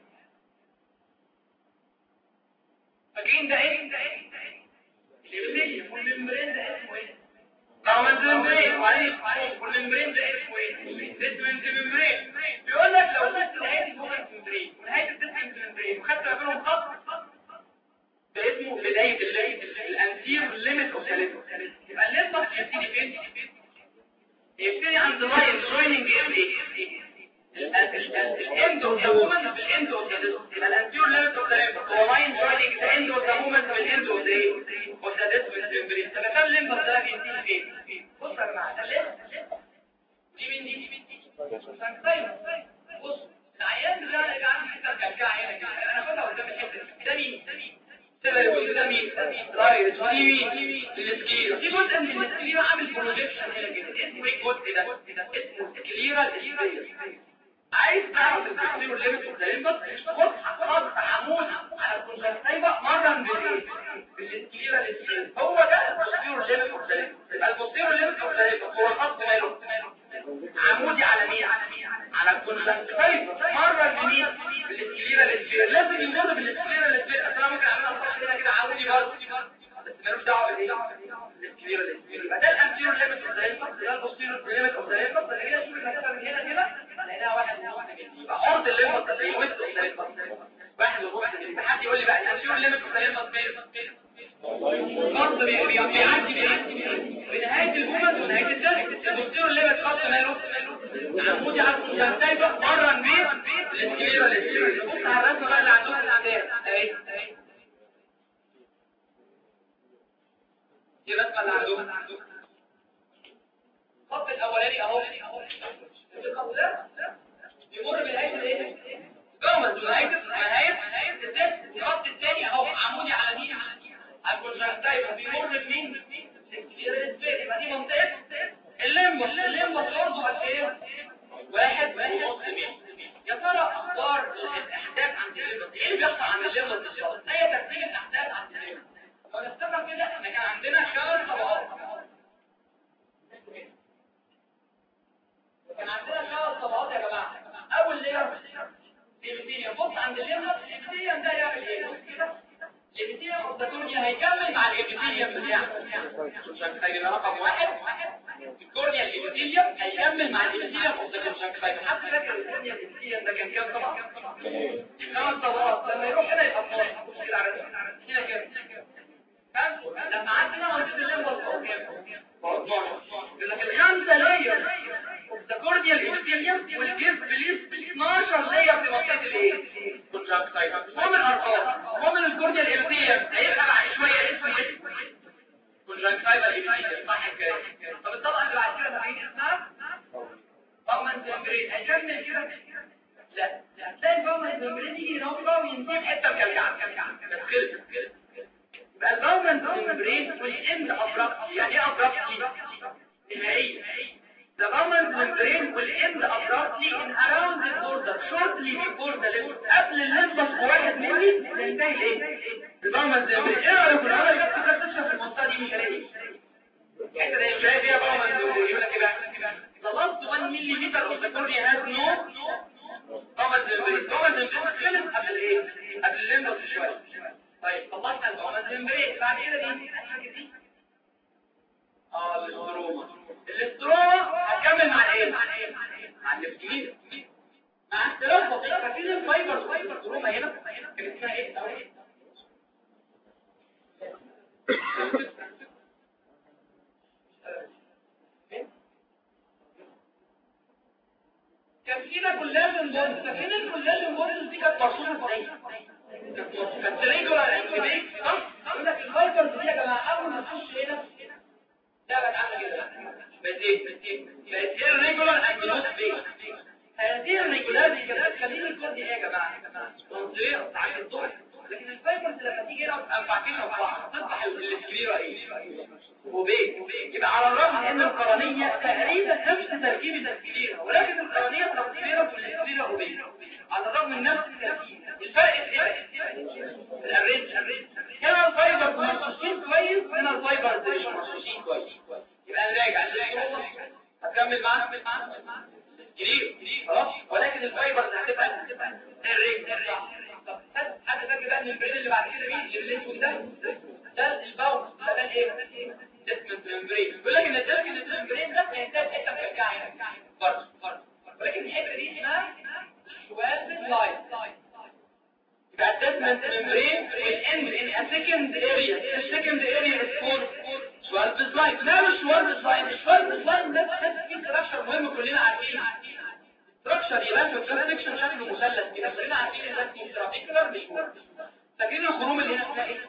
فاكرين ده ايه ده ايه الابليشن والممبرين ده اسمه ايه طبعا الممبرين وعليه والممبرين ده اسمه ايه ديسمنت ممبرين بيقول لك لو شفت نهايه الفوكس ممبرين ونهايه الديسمنت ممبرين وخدت ما بينهم خط ده اسمه بدايه الانتير ليميت اوف يبقى الليمبس يبتدي فين يبتدي عند لاين جويننج ايه الاند اوف ذا مومنت بالاند اوف ذا يبقى الانتير ليميت اوف ذا هو لاين جويننج ذا اند اوف ذا مومنت بالاند اوف ذا ايه اوف ذا ديسمنت ممبرين طب كام ليمبس ده بينتهي فين بص يا جماعه ده الليمبس دي من دي دي من دي بص العيان ده اللي عنده حته كلكعه هنا كده انا باخدها قدام الحته ده مين ده مين تبقى الجزء ده مين رايت دي مين السكيرا في جزء من السكيرا عامل بروجكشن هنا كده اسمه ايه الجزء ده اسمه سكليرا السكيرا عايز تعرف التكسير الليمت والدايمبر خد خط عمود على الكونجكتيفا مرة بالايه بالسكليرا السكيرا هو ده التكسير الليمت والدايمبر التكسير الليمت والدايمبر هو خط ماله عمودي على مين على الكونجكتيفا مرة بمين بالسكليرا السكيرا لازم يمر بالسكليرا السكيرا اصل انا ممكن اعملها صح هنا كده عمودي برضه بس ملوش دعوه بالايه السكليرا السكيرا يبقى ده الانتيرو ليمت والدايمبر ده البوستيرو ليمت والدايمبر ده كده شوف المسافه من هنا كده لقيناها واحد ونص ملي يبقى عرض الليمت الليمت واحد ونص ملي حد يقول لي بقى الانتيرو ليمت والدايمبر فين برضه بيعدي بيعدي بنهايه الجمل ونهايه الدرس الدكتور اللي بتخط ماله عمودي على الكونجكتيفا مره نبيت الاسكليرا الاسكليرا بص على الرسمه بقى اللي عندهم الاعداد اهي دي الرسمه اللي عندهم الخط الاولاني اهو الخط ده يمر بنهايه الايه جمل ونهايه نهايه نهايه الدرس الخط الثاني اهو عمودي على مين الكونجكتيفا بيمر بمين يبقى دي منطقه الليمبا الليمبا برضه قد ايه واحد ونص متر يا ترى اخبار الاحداث عند الليمبا ايه اللي بيحصل عند الليمبا بالظبط ايه ترتيب الاحداث عند الليمبا فنفتكر كده احنا كان عندنا خمس طبقات كان عندنا خمس طبقات يا جماعه اول لير الابيثيليوم بص عند الليمبا الابيثيليوم ده يعمل ايه بص كده الابيثيليوم اوف ذا كورنيا هيكمل مع الابيثيليوم بتاعه هيبقى رقم واحد الكورنيا الابيثيليوم هيكمل مع الابيثيليوم اوف ذا كونجكتيفا حد فاكر الكورنيا الابيثيليوم ده كان كام طبقه خمس طبقات لما يروح هنا يبقى 12 بص كده على هنا كام لما عدنا منطقه الليمبا فوق كام لكن خمسه لاير اوف ذا كورنيا الابيثيليوم والجيف بليس 12 لاير في منطقه الايه كونجكتيفا المهم الارقام المهم الكورنيا الابيثيليوم هيبقى بعد شويه اسمه اسمه كونجكتيفا الابيثيليوم صح كده طب الطبقه اللي بعد كده مين اسمها باومن تمبرين هيكمل كده لا هتلاقي الباومن تمبرين يجي ينفع وينزل حته مكلكعه بس خلصت كده يبقى الباومن تمبرين والإند أبرابتي يعني ايه أبرابتي؟ نهائية The Bowman membrane will end abruptly in around the border shortly before the limb قبل اللمبس بواحد ملي تنتهي الايه؟ الباومن membrane ايه رأيك الأول جبت كده في المنطقة دي مش هلاقي الحته دي مش هلاقي فيها باومن membrane يقول لك ايه بقى؟ The last 1 millimeter of the cornea has no باومن membrane باومن membrane خلص قبل ايه؟ قبل اللمبس شوية طيب طلعنا الباومن membrane بعد كده دي اه الاستروما الاستروما هتكمل مع ايه مع النفتين مع اختلاف بسيط فاكرين الفايبر فايبر استروما هنا كانت اسمها ايه كان فينا كولاجين بوند فاكرين الكولاجين بوند دي كانت مرسومه ازاي كانت ريجولار انكبيك صح يقول لك الفايبرز دي يا جماعه اول ما تخش هنا ده بقت عامله كده بقت ايه بقت ايه الريجولار انكبيك بيك هذه الريجولار دي كانت بتخليني الكود دي ايه يا جماعه تنظير تعالى الضوء لكن الفايبرز لما تيجي هنا اربعتين او بعض تصبح الكبيره ايه وبيك يبقى على الرغم ان القرنيه تقريبا نفس تركيب الكبيره ولكن القرنيه تركيبها والكبيره وبيك على الرغم من نفس التركيب الفرق ايه الارينج هنا الفايبرز مرصوصين كويس هنا الفايبرز مش مرصوصين كويس يبقى نراجع هتكمل معانا كبير خلاص ولكن الفايبرز هتبقى الرينج طب حد فاكر بقى ان البرين اللي بعد كده مين اللي اسمه ده ده الباور ده ده ايه ديسمنت ممبرين بيقول لك ان الديسمنت ممبرين ده هيحتاج حته مكعكعه برضه برضه ولكن الحته دي اسمها شوال لايت يبقى الديسمنت ممبرين will end in a second area the second area is called شوال لايت ده مش شوال لايت الشوال لايت ده بس فيه ستراكشر مهم كلنا عارفينه ستراكشر يبقى في الكونكشن شكله مثلث كده كلنا عارفين ان ده اسمه ترابيكولار مش فاكرين الخروم اللي هنا اسمها ايه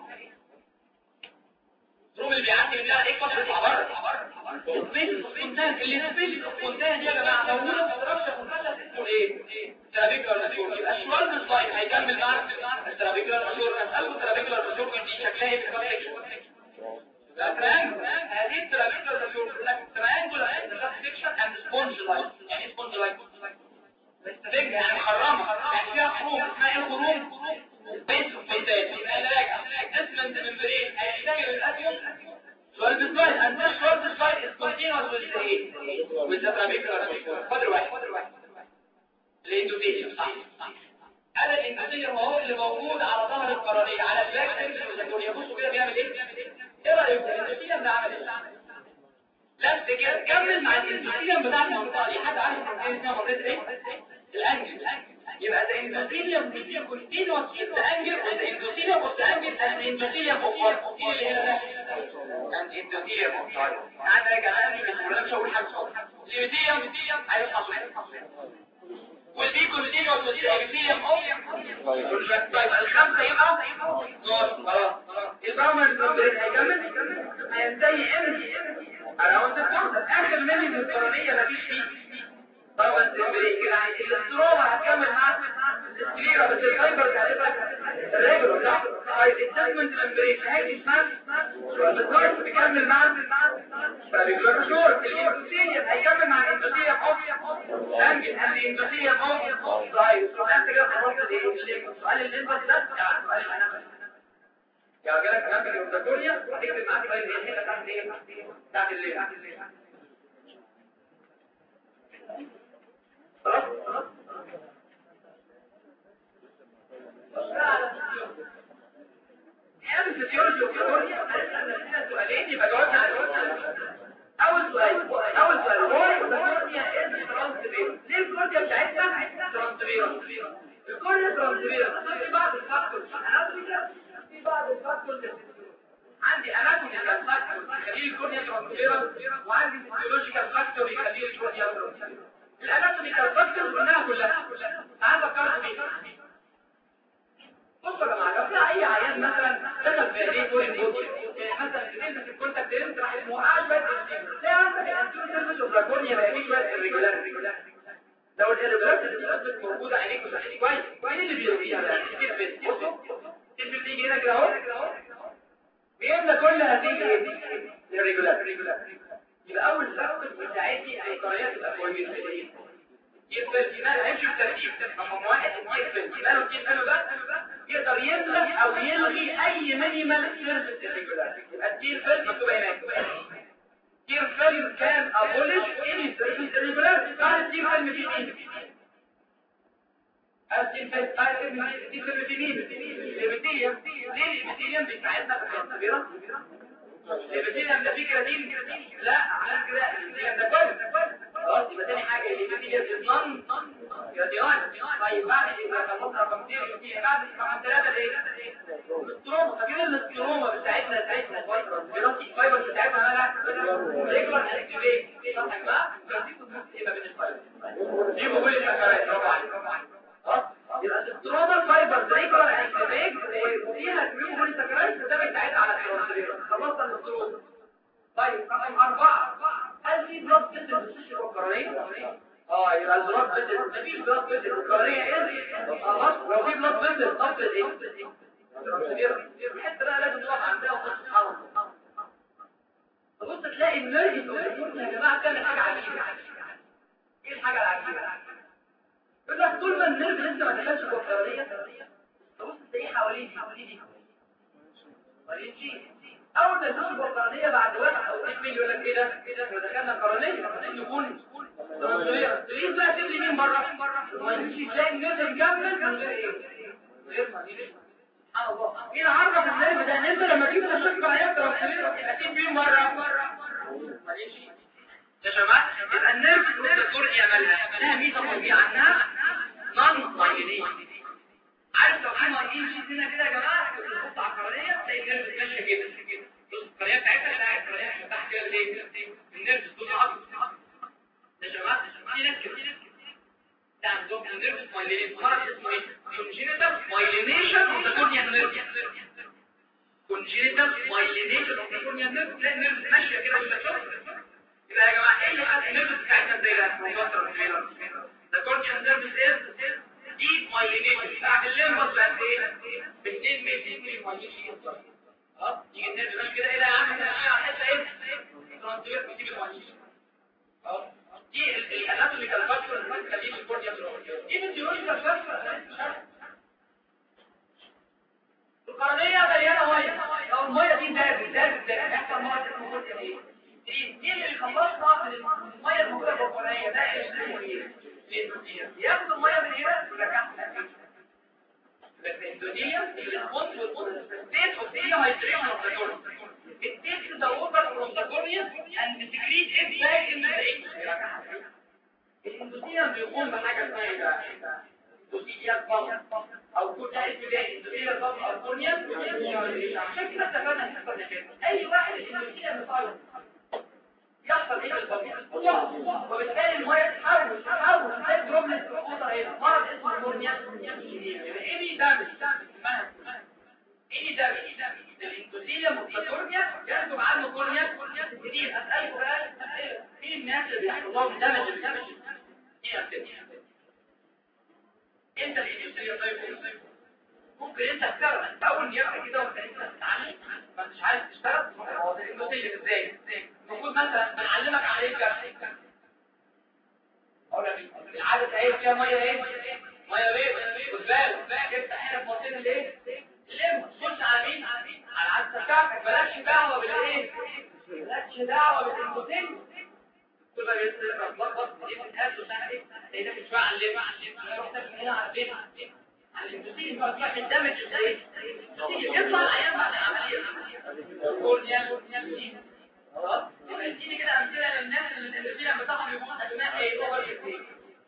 الخروم اللي بيعدي منها ايه قصه بيطلع بره سبيس كونتان اللي سبيس كونتان دي يا جماعه موجوده في ستراكشر مثلث اسمه ايه الترابيكولار ماسور يبقى الشوال سلايد هيكمل مع الترابيكولار ماسور اسالكم الترابيكولار ماسور كان دي شكلها ايه في الكونتكست الترانجل هذه الترابيكولار ماسور ترانجل سكشن اند سبونج لايك يعني سبونج لايك مستفيد يعني مخرمه يعني فيها خروم اسمها ايه الخروم بيت بيتات يبقى راجع اسمنت ممبرين هيشتغل الاديوم سؤال بالسلايد and this short slide is continuous with the with the trabecular خد الواحد خد الواحد الاندوثيليوم صح هذا الاندوثيليوم هو اللي موجود على ظهر القرنية على الباك سيرفيس والزيتونية بصوا كده بيعمل ايه ايه رايكم الاندوثيليوم ده عمل ايه نفس كده كمل مع الاندوثيليوم بتاع المنطقة دي حد عارف المنطقة اسمها منطقة ايه الانجل يبقى the endothelium will be continuous in the angle and the endothelium of the angle and the endothelium of what ايه اللي هنا ده and endothelium of the انا راجع انا مش مش هقول حاجه الانdothelium هيصحى will be continuous with the endothelium of طيب الخمسه يبقى نص خلاص يبقى ما هيكمل هينتهي امتى around the corner اخر ملي القرنيه مفيش فيه طبعا الاستروما هتكمل معاك السكليرا بس الفايبر هتبقى الريجولر صح طيب السيجمنت ممبرين هاجي اسمها الكورس بيكمل معاك فالريجولر شور الاندوثيليوم هيكمل مع الاندوثيليوم اوف انجل اند الاندوثيليوم اوف طيب انت كده خلصت ايه السؤال اللي انت ده يعني سؤال انا يعني جالك كلام الاندوثيليوم هتكتب معاك بقى الحته تحت ايه تحت الليل اول سؤال اول سؤال هو الكورنيا از ترانسفير ليه الكورنيا بتاعتنا ترانسفير الكورنيا ترانسفير في بعض الفاكتورز اناتوميكال في بعض الفاكتورز عندي اناتوميكال فاكتور يخلي الكورنيا ترانسفير وعندي فيزيولوجيكال فاكتور يخلي الكورنيا ترانسفير الاناتوميكال فاكتورز قلناها كلها تعال فكرت بيها بصوا يا جماعه لو في اي عيان مثلا دخل في ايديه كورن بوتي مثلا انت في الكونتاكت انت راح موقعش بس تلاقي عندك الانتيريور سيرفيس اوف لاكونيا بقى فيه شويه الريجولار لو الريجولار موجوده عليك وصحيح كويس كويس اللي بيرضيها ده الفيلم بصوا الفيلم بيجي هنا كده اهو بيملى كل هذه الريجولار يبقى اول فاكتور بتاعتي اي طريقه تبقى كويسه يقبل ايمان هيمشي بالترتيب رقم واحد يقبل ايمان وكيف ده يقدر يلغي او يلغي اي مينيمال سيرفيس irregular يبقى التير فيل مكتوبه هناك تير فيل كان ابولش اني سيرفيس irregular كان التير فيل في مين التير فيل كان التير فيل في مين الابيثيليوم ليه الابيثيليوم بيساعدنا في الكبيره الابيثيليوم ده فيه كراتين لا عشان كده الابيثيليوم ده كويس خلاص يبقى تاني حاجه اللي بيجي النون راديون طيب بعد ما خلصنا رقم 2 في بعد رقم 3 ايه الاستروما فاكرين الاستروما بتاعتنا بتاعتنا فايبر فايبر بتاعتنا انا ريجولار اكتيفيت صح يا جماعه يبقى بين الفايبر دي كل الفكرات برافو عليك خلاص يبقى الاستروما فايبر ريجولار اكتيفيت وفيها كمية بوليساكرايد ده بتاعتها على الترانسفير خلصنا الاستروما طيب رقم أربعة هل في بلاد فيزل بتخش القرنية؟ اه يبقى البلاد فيزل مفيش بلاد فيزل القرنية ايه؟ خلاص لو في بلاد فيزل افضل ايه؟ الحتة بقى لازم نقف عندها ونخش سبحان الله تبص تلاقي النرجس يا جماعة كان حاجة عجيبة ايه الحاجة العجيبة؟ يقول لك طول ما النرج لسه ما دخلش جوه القرنية تبص تلاقيه حواليه حواليه حواليه اول ما يخش القرنيه بعد واحد او اثنين يقول لك ايه ده كده احنا دخلنا القرنيه المفروض نكون تريد بقى تبني مين بره ما يمشي تلاقي النزل مكمل من غير ايه غير ما سبحان الله مين عرف الناس ده ان انت لما تيجي تشك عليها ترانسفير اكيد مين بره معلش يا جماعه يبقى الناس الدكتور يعملها لها ميزه فظيعه عنها نون مايلين عارف لو في مريض شيء هنا كده يا جماعه بتبص على القرنيه تلاقي النرف ماشيه كده بص القرنيه بتاعتها لا القرنيه تحت كده ليه النرف دول عضل يا جماعه في ناس كتير ده عندهم النرف مايلين مرض اسمه ايه كونجينيتال مايلينيشن اوف ذا كورنيا نيرف كونجينيتال مايلينيشن اوف ذا كورنيا نيرف تلاقي النرف ماشيه كده يبقى يا جماعه ايه اللي خلى النرف بتاعتنا زي ده فتره طويله The corneal nerve is مايلينيشن بعد الليمبس بقت ايه؟ ب 2 مللي مايلينيشن اه يجي الناس يقول كده ايه ده يا عم ده حته ايه؟ ترانسفير بتجيب المايلينيشن اه دي الاناتوميكال فاكتور اللي بتخليه الكورنيا دي فيزيولوجيكال فاكتور القرنية مليانة مية لو المية دي زادت زادت زادت يحصل مية اسمه كورنيا ايه؟ دي دي اللي بيخلصنا من المية الموجودة في القرنية ده ايه اسمه ايه؟ ياخد المية من هنا ويرجعها الاندونيا الريسبونس والبوزيتيف ستيت اوف دي هايدريشن اوف ذا كورنيا It takes the water from the cornea and secretes it back into the egg. الاندوثيليوم بيقوم بحاجة اسمها ايه بقى؟ اندوثيليوم بامب او كنت عايز تلاقي اندوثيليوم بامب او كورنيا عشان كده اتفقنا ان احنا كده اي واحد الاندوثيليوم بتاعه يحصل ايه بالضبط؟ وبالتالي الميه تتحول تتحول زي دروبلت ووتر هنا مرض اسمه كورنيا ايه دامج ايه دامج الاندوثيليوم والكورنيا ينتج عنه كورنيا جديد اسالكم بقى مين الناس اللي بيحصل لهم دامج بالدامج انت الاندوثيليوم طيب ممكن انت تشتغل انت اول نيابه كده وانت انت بتتعلم ما انتش عايز تشتغل هو الاندوثيليوم ازاي المفروض مثلا بنعلمك على ايه الجرح اقول لك العاده ايه فيها ميه ايه ميه بيض وزبال تفتح هنا في منطقه الايه الليمو تخش على مين على العدسه بتاعتك مالكش دعوه بالايه مالكش دعوه بالاندوثيليوم تبقى بتلخبط دي بتتقاس وتعمل ايه لانك مش على الليمو رحت من هنا على البيت على الاندوثيليوم بقى تروح الدمج ازاي يطلع الايام بعد العمليه كورنيال خلاص يبقى اديني كده امثله للناس اللي الاندوثيليوم بتاعهم يكون اسمها ايه اوفر ايه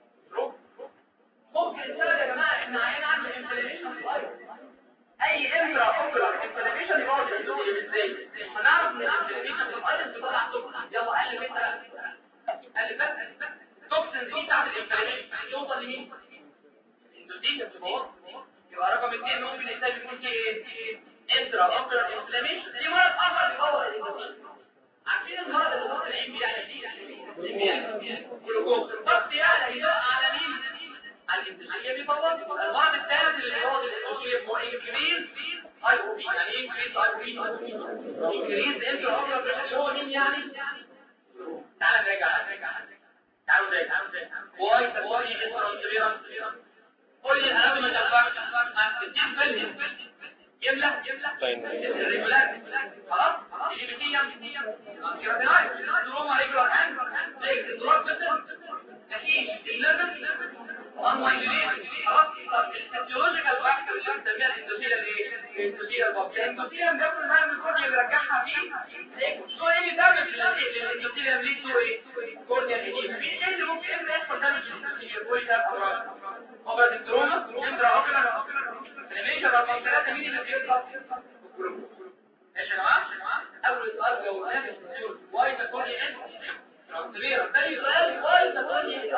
ممكن السبب يا جماعه احنا عيان عنده انفلاميشن في الايرون اي امرا اوبرا انفلاميشن يبوظ الاندوثيليوم ازاي هنعرف ان الانفلاميشن في الايرون بتطلع توكسين يلا قال لي قال لي بس توكسين دي بتاعت الانفلاميشن توصل لمين الاندوثيليوم بتبوظ يبقى رقم اثنين ممكن الانسان يكون فيه ايه انترا اوبرا انفلاميشن دي مرض اخر بيبوظ الاندوثيليوم عارفين المرض اللي ضغط العين يعني جلوكوز الضغط يعني يدق على مين على الاندوثيليوم بيبوظ البعض الثالث اللي بيبوظ الاندوثيليوم هو انكريز اي او بي يعني ايه انكريز اي او بي انكريز انترا اوبرا هو مين يعني تعال نرجع تعالوا زي تعالوا زي واي تكوني انترا قول لي انا من الافكار هتديك فيلم يملا يملا خلاص يجي بتيجي كيراتينايز دروما ريجولار هاند ليك الدروب بس مفيش الليفل وان مايلين خلاص الفسيولوجيكال فاكتور اللي بنسميها الاندوثيليال ايه الاندوثيليال بوب الاندوثيليال ده كل ما الكورنيا بيرجعها فيه شو ايه دامج للاندوثيليال ليه تو ايه كورنيا ايه ايه اللي ممكن يحصل دامج للاندوثيليال كل ده امراض اوبر الدروما اندرا اوبرا انيميشن رقم 3 مين اللي بيطلع ماشي يا جماعه اول سؤال لو نافس واي تكون ايه كبيره ثاني سؤال واي تكون ايه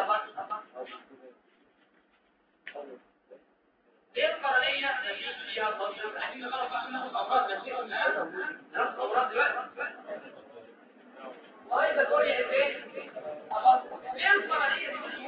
ايه القرنيه اللي فيها الضغط عايزين نخلص عشان ناخد امراض نفسيه ناخد امراض دلوقتي واي تكون ايه ايه القرنيه دي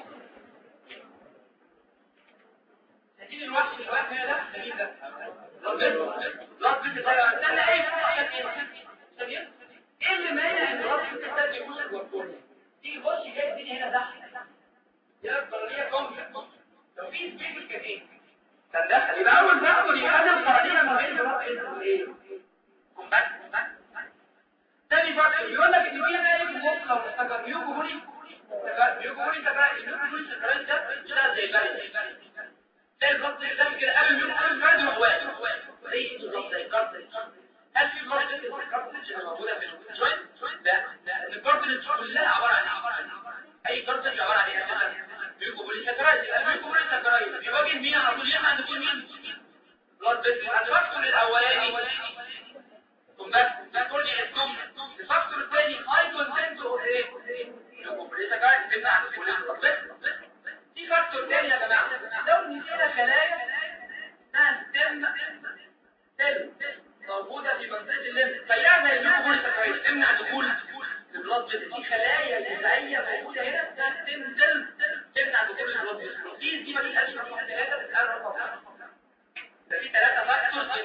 لكن الوحش الوقت ده جميل ده رد بتطلع استنى ايه ثانيه ايه اللي مانع ان رد الكتاب يخش جوه الكورنيا تيجي بص جاي الدنيا هنا تحت يا القرنيه كومبلكس لو في سبيس كتير تدخل يبقى اول فاكتور يبقى انا القرنيه ما بين الرد وايه كومباكت تاني فاكتور يقول لك ان في نايم ممكن لو تفتكر ميوكو بولي ميوكو بولي تبع الميوكو بولي تبع ده بتشتغل زي البرد زي الخط الإسلامي كده قبل من قبل الفرد وحوات زي بالظبط زي الكارتج هل في مرض اسمه الكارتج اللي موجودة في الجوينت؟ لا الكارتج كلها عبارة عن عبارة عن أي كارتج عبارة عن إيه؟ بيوكوبولي سكرايز يبقى البيوكوبولي سكرايز بيواجه مين على طول يحنا عندكم مين؟ بلاد فيسل الفاكتور الأولاني الفاكتور الثاني الفاكتور الثاني اي كونسنت اوف ايه؟ بيوكوبولي سكرايز بيبقى عند كل في فاكتور تاني يا جماعه لو نسينا خلايا اسمها ستيم سيل موجوده في منطقه الليمف زيها زي الجلوكوز سكرايز تمنع دخول البلاد فيسل في خلايا غذائيه موجوده هنا اسمها ستيم سيل تمنع دخول البلاد فيسل دي دي ما فيش اشهر من ثلاثه بتتقرب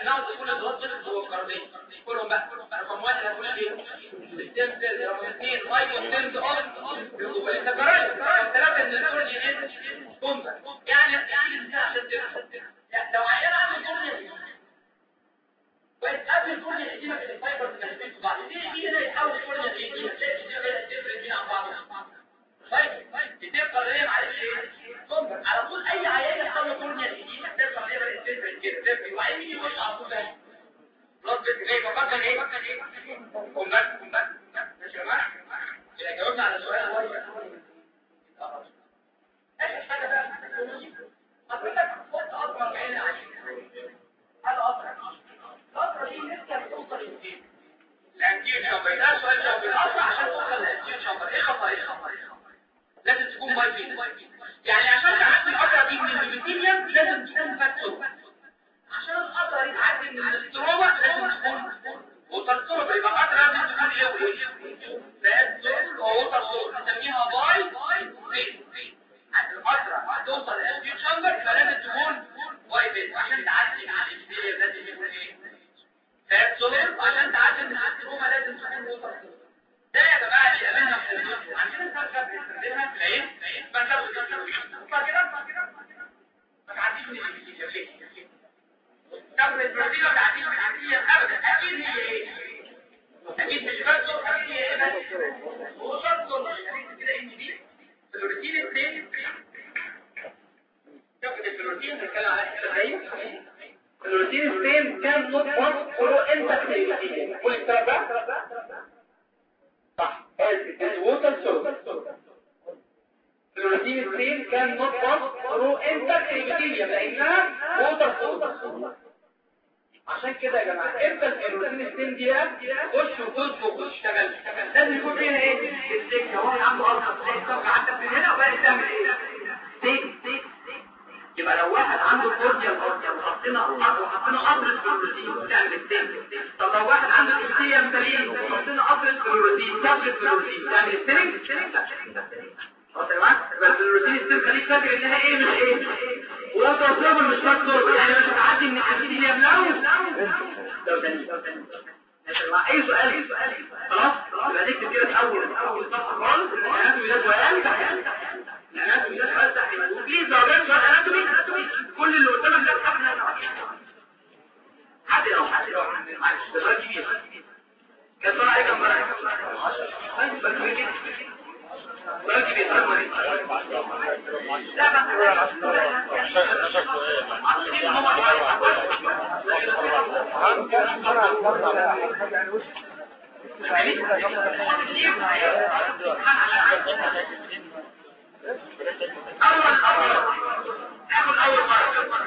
الماوس كل الضغط بس هو الكربين كلهم بقى رقم واحد هتقول ايه ستيم سيل رقم اثنين مايكرو ستيمز اوف السكرايد رقم ثلاثه ان الكورنيا ايه بومبا يعني يعني ازاي عشان تفهم يعني لو عيان عنده كورنيا بس قبل الكورنيا القديمه كانت الفايبرز كانت في بعض ليه دي هنا يحاول الكورنيا القديمه تلاقي دي كده تفرق بين عن بعض طيب بتبقى ليه معلش ايه بومبا على طول اي عيان يحصل له كورنيا القديمه بتبقى ليه بقى تفرق كده تفرق وبعدين يجي يخش على طول ده بلاد بيت ايه بفكر ايه بفكر ايه كومبات كومبات ماشي يا جماعه اذا جاوبنا على السؤال هو اخر حاجه بقى حضرتك خد اكبر عين عشان هذا اكبر الفتره دي لسه بتوصل لفين الانتيو شامبر ده سؤال شامبر اصلا عشان توصل للانتيو شامبر ايه خطر ايه خطر ايه خطر لازم تكون باي فين يعني عشان تعدي الفتره دي من البكتيريا لازم تكون فاتو عشان القطره دي تعدي من الاستروما لازم تكون ووتر سورس يبقى القطره لازم تكون ايه وايه فات سورس ووتر سورس نسميها باي فين عند القطره توصل للانتيو شامبر فلازم تكون باي فين عشان تعدي من البكتيريا لازم يكون ايه فات سورس عشان تعدي من الاستروما لازم تكون ووتر سورس ده يا جماعه اللي قابلنا في الفيديو عندنا الفرق بنستخدمها في العين بنكرر كده ما تعديش من البكتيريا ليه طب البروتين ما تعديش من البكتيريا ابدا اكيد هي ايه اكيد مش بس اكيد هي ايه بس هو شرط كده ان دي البروتين الثاني شوف البروتين بنتكلم على ازاي البروتين الثاني كان نوت وان ثرو انترفيرنس قول الكلام ده صح الووتر سورس البروتين الثاني كان نوت وان ثرو انترفيرنس لانها ووتر سورس عشان كده يا جماعه امتى البروتين السين دي خش وخش وخش اشتغل لازم يكون فيها ايه السكه هو عنده ارض السكه عندك من هنا وبقى تعمل ايه سيك يبقى لو واحد عنده كورديال كورديال وحطينا وحطينا قطره في البروتين تعمل السيك طب لو واحد عنده اكسيام سليم وحطينا قطره في البروتين قطره في البروتين تعمل السيك خلاص يا جماعه يبقى البروتين السين خليك فاكر انها ايه مش ايه وانت اصلا مش مكتوب يعني مش هتعدي من الحديد اللي يمنعه لو تاني لو تاني اي سؤال اي سؤال خلاص يبقى دي كتير اول اول صفحه خالص الاناتومي ده سؤال تحت الاناتومي ده سؤال تحت وفي زوجات سؤال اناتومي كل اللي قدامك ده حاجه حد لو حد لو معلش ده سؤال كبير كان سؤال عليك امبارح بس بس كده سؤال كبير لا أول أول أول أول مرة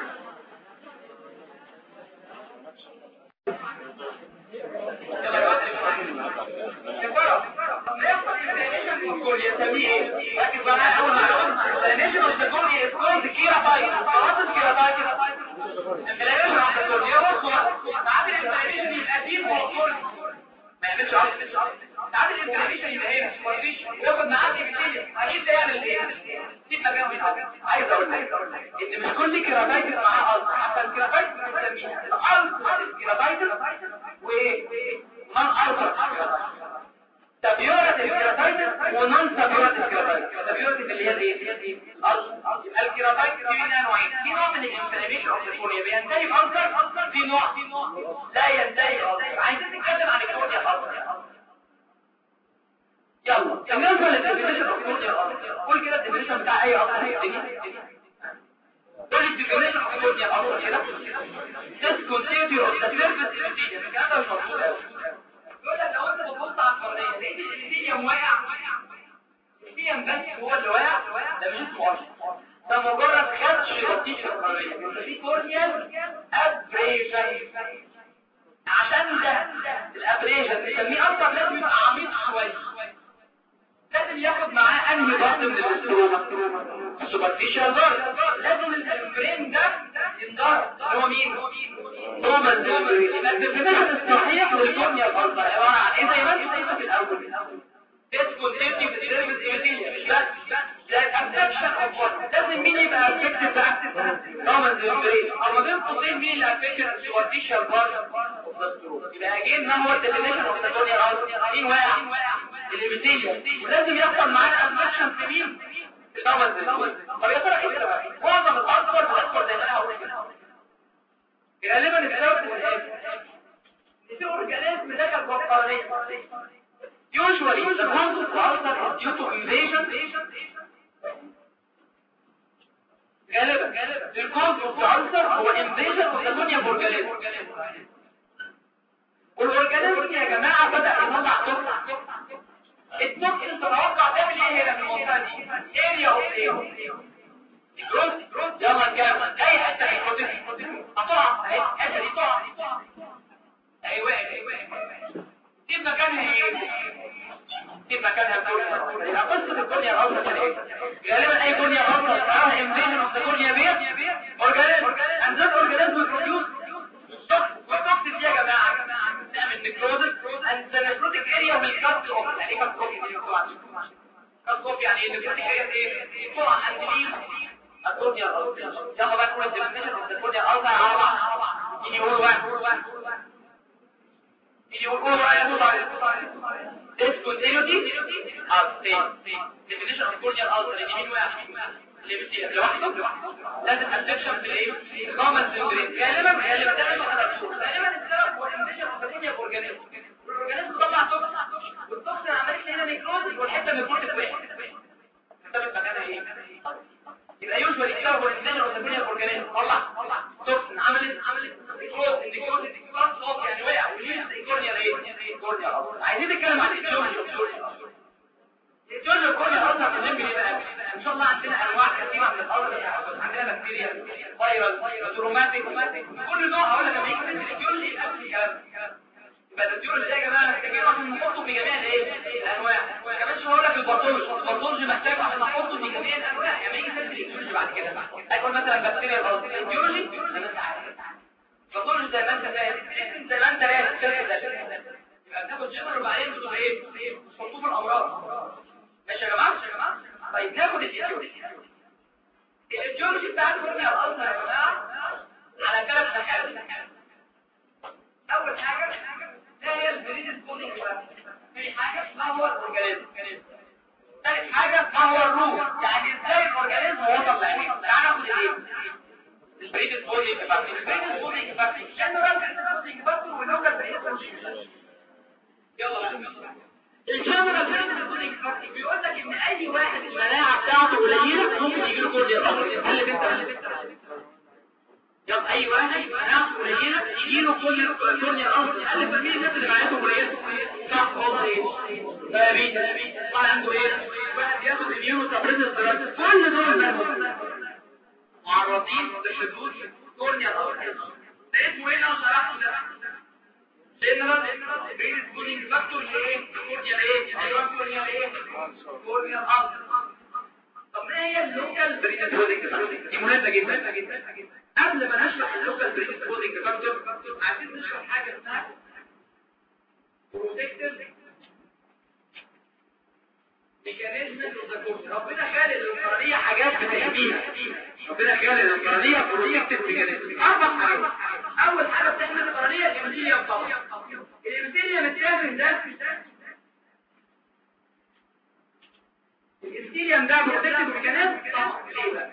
يقول يسميه ايه لكن بقى اول ما الانيشن اوف ذا جول از كولد كيراتايت خلاص الكيراتايت الانيشن اوف ذا جول يوصل تعادل الانيشن القديم هو كل ما يعملش عقد تعادل الانيشن يبقى هنا مفيش ياخد معاك كتير اكيد ده يعمل ايه سيبنا بيهم هنا عايز اقول لك ان مش كل كيراتايت معاه قصد حتى الكيراتايت بنسميها القصد كيراتايت وايه من ارض تبيورة الكيراتايتس ونون تبيورة الكيراتايتس تبيورة اللي هي الايه الكيراتايتس في منها نوعين في نوع من الانفلاميشن اوف الكورنيا بينتهي بألسر في نوع لا ينتهي بألسر عايزين نتكلم عن الكورنيا خالص يلا بالنسبه للديفينيشن اوف الكورنيا قول كده الديفينيشن بتاع اي اصل في الدنيا قول الديفينيشن اوف الكورنيا اصلا كده discontinuity of the surface epithelium الكلام ده مش مظبوط قوي يقول لك لو انت بتبص على القرنيه لقيت الابيثيليوم واقع الابيثيليوم بس هو اللي واقع ده مش اسمه اصلا ده مجرد خدش لطيف القرنيه يبقى في كورنيال ابريشن عشان ده الابريشن بنسميه اصلا لازم يبقى عميق شويه لازم ياخد معاه انهي ضغط من الاستروما السوبرفيشال ضغط لازم الفريم ده ينضرب هو مين هو الديفينيشن الصحيح للكورنيا الفضل عباره عن ايه زي ما انت شايفه في الاول تسكن سيفتي في السيرفيس ايميتيشن مش بس زي الابدكشن لازم مين يبقى افكتيف بقى كومن ممبرين اما بين قوسين مين اللي افكتيف سوبرفيشال بارت يبقى اجين ما هو الديفينيشن اوف ذا دنيا راوند مين واقع الليميتيشن ولازم يحصل معانا افكشن في مين في كومن طب يا ترى ايه بقى معظم الاكبر الاكبر زي ما انا هقول كده غالبا السبب في الايه في اورجانيزم ده كان بطاريه Usually, the cause of ulcer is due to invasion. غالبا the cause of the ulcer هو invasion of the dunya organism. والأورجانيزم يا جماعة بدأ يطلع توكسين. التوكسين تتوقع تعمل ايه هنا في المنطقة دي؟ area of ايه؟ جروث يلا نكمل اي حتة في البروتين هتقع اهي الحتة دي تقع ايوه ايوه دي مكانها ايه؟ دي مكانها الدنيا يبقى قصة الدنيا الأرض كده ايه؟ غالبا أي دنيا أرض تعالى invasion of the دنيا بيت organism and that organism will produce toxin يا جماعة تعمل necrosis and the necrotic area will cut off يعني ايه cut off يعني cut off يعني ايه necrotic area ايه؟ تقع عند مين؟ الدنيا الأرض يلا بقى نقول الديفينيشن of the الدنيا الأرض على بعض يجي يقول واحد يجي يقول واحد discontinuity of state definition of corneal ulcer اللي مين واحد اللي بيصير لوحده لازم addiction في الايه common syndrome غالبا غالبا ده ما خدش غالبا السبب هو invasion of the corneal organism والاورجانيزم طلع توكسين والتوكسين عملت لنا نيكروز والحته نيكروتيك واحد السبب مكانها ايه يبقى يوجوالي السبب هو invasion of the corneal organism طلع طلع توكسين عملت عملت نيكروز النيكروز صوت يعني وقع واليوز الكورنيا ايه كورنيا عايزين نتكلم عن الجورج الجورج الكورنيا اصلا في الجنب بقى ان شاء الله عندنا انواع كثيره من الارض عندنا بكتيريا فيروس روماتيك كل نوع هقول لك لما يجي تنزل الجورج يبقى في كلام يبقى الجورج ده يا جماعه محتاجين عشان نحطه في جميع الايه الانواع كمان هقول لك البطولج البطولج محتاج عشان نحطه في جميع الانواع لما يجي تنزل الجورج بعد كده هيكون مثلا بكتيريا الارض الجورج فطول زي ما انت فاهم زي ما انت فاهم يبقى بتاخد شغل وبعدين بتقول ايه تحطوه في الامراض ماشي يا جماعه ماشي يا جماعه طيب ناخد الجيولوجي الجيولوجي بتاع الكورنيا الارض يا جماعه على ثلاث حاجات اول حاجه هي البريد سبونينج في حاجه ما هو الاورجانيزم ثالث حاجه ما هو الروح يعني ازاي الاورجانيزم وصل لعينه تعالى ناخد الايه البريد سبونينج البريد سبونينج جنرال بريد سبونينج ولوكال بريد سبونينج يلا الجنرال بريد سبونينج بيقول لك ان اي واحد المناعه بتاعته قليله ممكن يجي له كورنيا الارض قال انت يلا اي واحد مناعته قليله يجي له كورنيا الارض قال لك مين الناس اللي مناعتهم قليله صح اولد دايابيتس واحد عنده ايه واحد بياخد اميونو سبريسيف كل دول معرضين لحدوث كورنيا الارض ده اسمه ايه لو شرحته ده جنرال بريد سبونينج فاكتور لايه كورنيا ايه ايوه كورنيا ايه كورنيا الارض طب ايه هي اللوكال بريد سبونينج دي مهمه جدا جدا قبل ما نشرح اللوكال بريد سبونينج فاكتور عايزين نشرح حاجه اسمها بروتكتيف ميكانيزم الريزاكورس ربنا خالق الانفرادية حاجات بتحميها ربنا خالق الانفرادية بروتكتيف ميكانيزم اربع حاجات اول حاجة بتحمي الانفرادية الامثيليوم طبعا الامثيليوم التافه ده الامثيليوم ده بروتكتيف ميكانيزم طبعا ليه بقى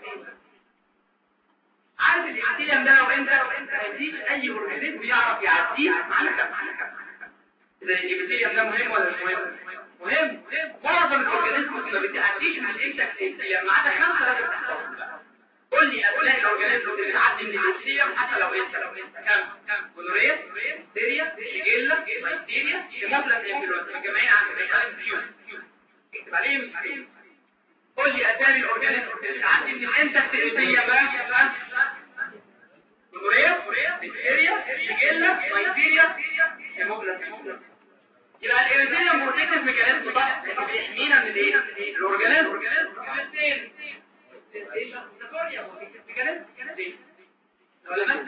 عارف الامثيليوم ده لو انت لو انت هيديك اي اورجانيزم يعرف يعديه معانا كم زي الامثيليوم ده مهم ولا مش مهم مهم معظم الاورجانيزم ما بتعديش من الانتكسية ما عدا خمسه لازم تحصل قول لي اسماء الاورجانيزم اللي بتعدي من الانتكسية حتى لو انت لو انت كم كم كونوريا ديريا شيجيلا باكتيريا هيموبلاس انفلونزا مجمعين عن الريحان فيوم اكتب عليهم قول لي اسامي الاورجانيزم اللي بتعدي من الانتكسية بقى كونوريا بكتيريا شيجيلا باكتيريا هيموبلاس انفلونزا يبقى الإيريزينيوم بروتكتيف ميكانيزم بقى اللي بيحمينا من الايه؟ الأورجانيزم الاثنين ولا ما انت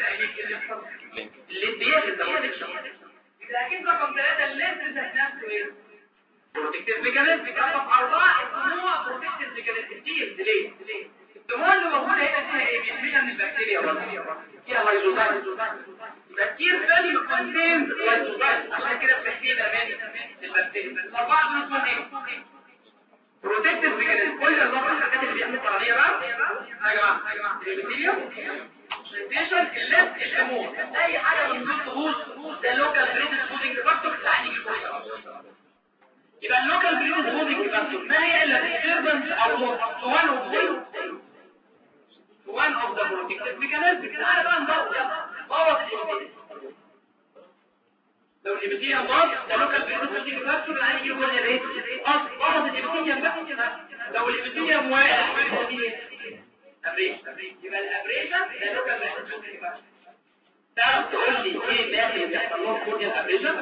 اللي بياخد ده يبقى اكيد رقم ثلاثة اللينس ذات نفسه ايه؟ بروتكتيف ميكانيزم رقم أربعة الدموع بروتكتيف ميكانيزم دي ليه؟ الدموع اللي موجودة هنا فيها ايه؟ بيحميها من البكتيريا فيها لايزوزايم كتير فاليو كونتينز لايزوزايم عشان كده بتحمينا من البكتيريا الأربعة دول اسمهم ايه؟ بروتكتيف ميكانيزم كل الأربع الحاجات اللي بيعملوا عليها بقى يا جماعة يا جماعة البكتيريا سنتيشن الليفت الدموع اي حاجة من دول تبوظ ده لوكال بريدس فودنج فاكتور يعني يجي يبقى اللوكال بريدس فودنج فاكتور ما هي الا disturbance او one of them one of the protective mechanisms تعالى بقى ندور بوظ الابتدية لو الابتدية باظ ده لوكال بريدس فودنج فاكتور يعني يجي جوه الايه بوظ الابتدية بقى لو الابتدية موائع ابريشن يبقى الابريشن ده لوكال بريدس فودنج فاكتور تعرف تقول لي ايه داخل اللي بيحصل لهم كورنيال ابريشن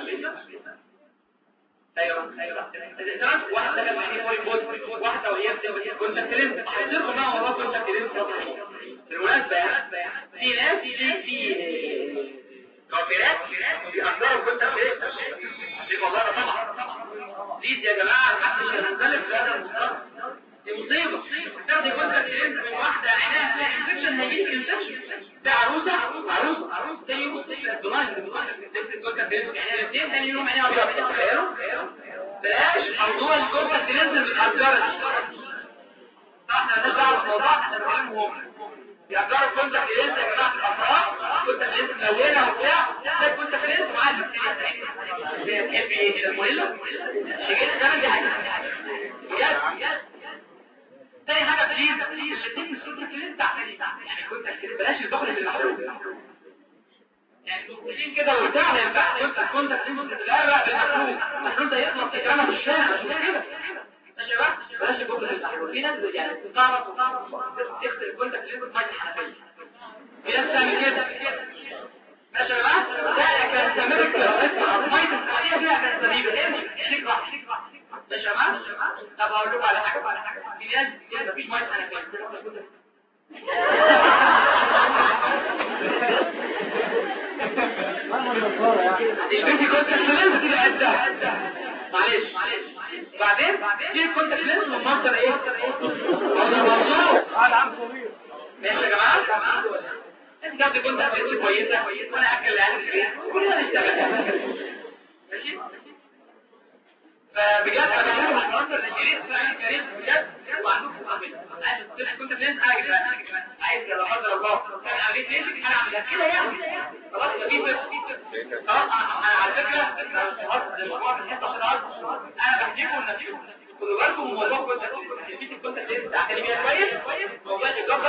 ايوه ايوه الاسراف واحده كانت معايا فوي بود واحده وهي كنت اتكلمت هتدخل معاها والله كنت اتكلمت بالمناسبه يعني في ناس في في كافيرات بيقدروا كنت اتكلمت دي والله طبعا دي يا جماعه محدش هينزلف في هذا المستوى دي مصيبه تاخدي كنت اتكلمت من واحده عينها فيها انفكشن هيجيب انفكشن ده عروسه عروسه عروسه تاني يوم تشرب دماغ دماغ كنت اتكلمت يعني الاثنين تاني يوم عينها وجعت تخيلوا بلاش موضوع الكوربة تنزل بالأفكار احنا مالناش دعوه بالموضوع احنا بنتكلم هم يأجروا كنت تنزل يا جماعة الأفراح كنت تنزل ملونة وبتاع ده كنت تنزل معاها البكتيريا تحبي الموليلا شجيت الزمن دي حاجة بجد تاني حاجة بليز بليز شديد من الصوت الكلين تعملي يعني كنت تنزل بلاش الدخل في المحلول يعني مبتدين كده وبتاع ما ينفعش كنت كنت تنزل تتغرق بالمحلول المحلول ده يطلع تترمى في الشارع مش كده ماشي بقى بلاش الجمله المحلول في ناس يعني تعرف وتعرف تغسل الجلده في ليفه ميه حنفيه في ناس تعمل كده ماشي بقى ده كان سميرك ميه الحنفيه فيها كانت سبيبه شيك راح شيك راح ماشي بقى طب اقول لكم على حاجه في ناس كده مفيش ميه حنفيه البنت كنت خلصت كده قدها معلش بعدين دي كنت خلصت والمصدر ايه مصدر موضوع هذا عم صغير ماشي يا جماعه انت كنت كنت خلصت كويسه وانا اكل العيال في البيت كلنا نشتغل ماشي فبجد انا بقول المنظر الجديد فعلا كريم بجد وعندكم قابل عايز كنت بننسى حاجه كمان عايز لو قدر الله كان عمليه ليش انا اعملها كده يعني خلاص في خلاص انا على فكره الموضوع في الحته عشان انا بحكيكم النتيجه خدوا بالكم من موضوع كنت الفيديو كنت لسه اكاديميه كويس موضوع الجبر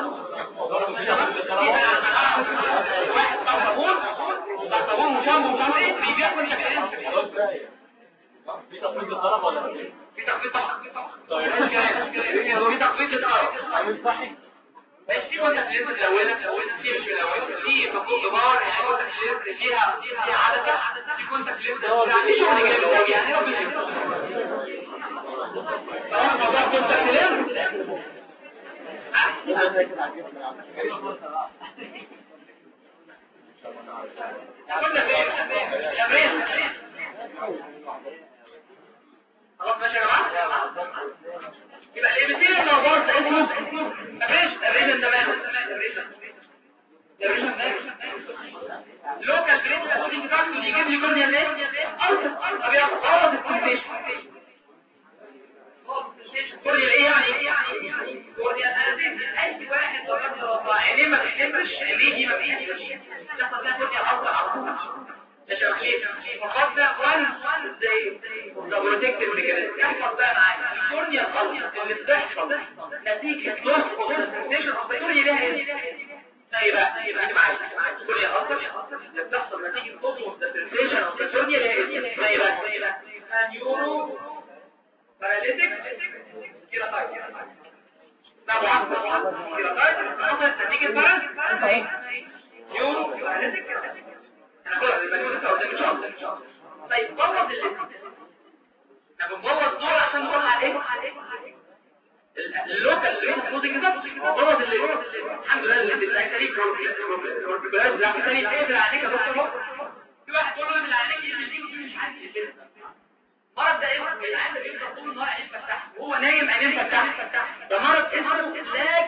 واحد صابون صابون وشامبو وشامبو ايه بياكل شكلين في تقويض الطلب ولا في تخفيض طبعا في تخفيض الطلب عامل صحي بس في وجهه لازم الاولى في مش الاولى في مفهوم دمار يعني هو تكليف فيها فيها عدسه في كون تكليف يعني شغل جامد قوي يعني ربنا طبعا موضوع كون تكليف كنا فين يا بريس خلاص ماشي يا جماعه يبقى الابتين الموضوع اسمه الريش الريش ده ماله الريش الريش لوكال بريد الاسودين بتاعته يجيب لي كل يوم ايه طب يا خلاص الكونتيشن كل ايه يعني كل اي واحد ورد عينيه ما بيحبش بيجي ما بيجيش تحصل ده كل افضل على طول فقط ده وان زي بروتكتيف ميكانيزم يحصل بقى معايا الكورنيا الخلط اللي بتحصل نتيجة لوس كونسنتريشن اوف الكورنيا ليها ايه؟ ايه بقى يبقى معايا الكورنيا الخلط اللي بتحصل نتيجة لوس كونسنتريشن اوف الكورنيا ليها ايه؟ ايه بقى ايه بقى نيورو باراليتيك كيراتايت طبعا طبعا كيراتايت حصلت نتيجة بقى نيورو باراليتيك طيب بوظ اللي احنا بنبوظ دول عشان نقول عليه اللوكال اللي هو فوز كده بوظ اللي الحمد لله اللي بالتكاليف والبلاش لا في تاني ايه اللي عليك يا دكتور في واحد يقول له اللي عليك اللي دي ودي مش عارف كده مرض ده اسمه العيان ده بيفضل طول النهار عينيه مفتحه وهو نايم عينيه مفتحه ده مرض اسمه لاج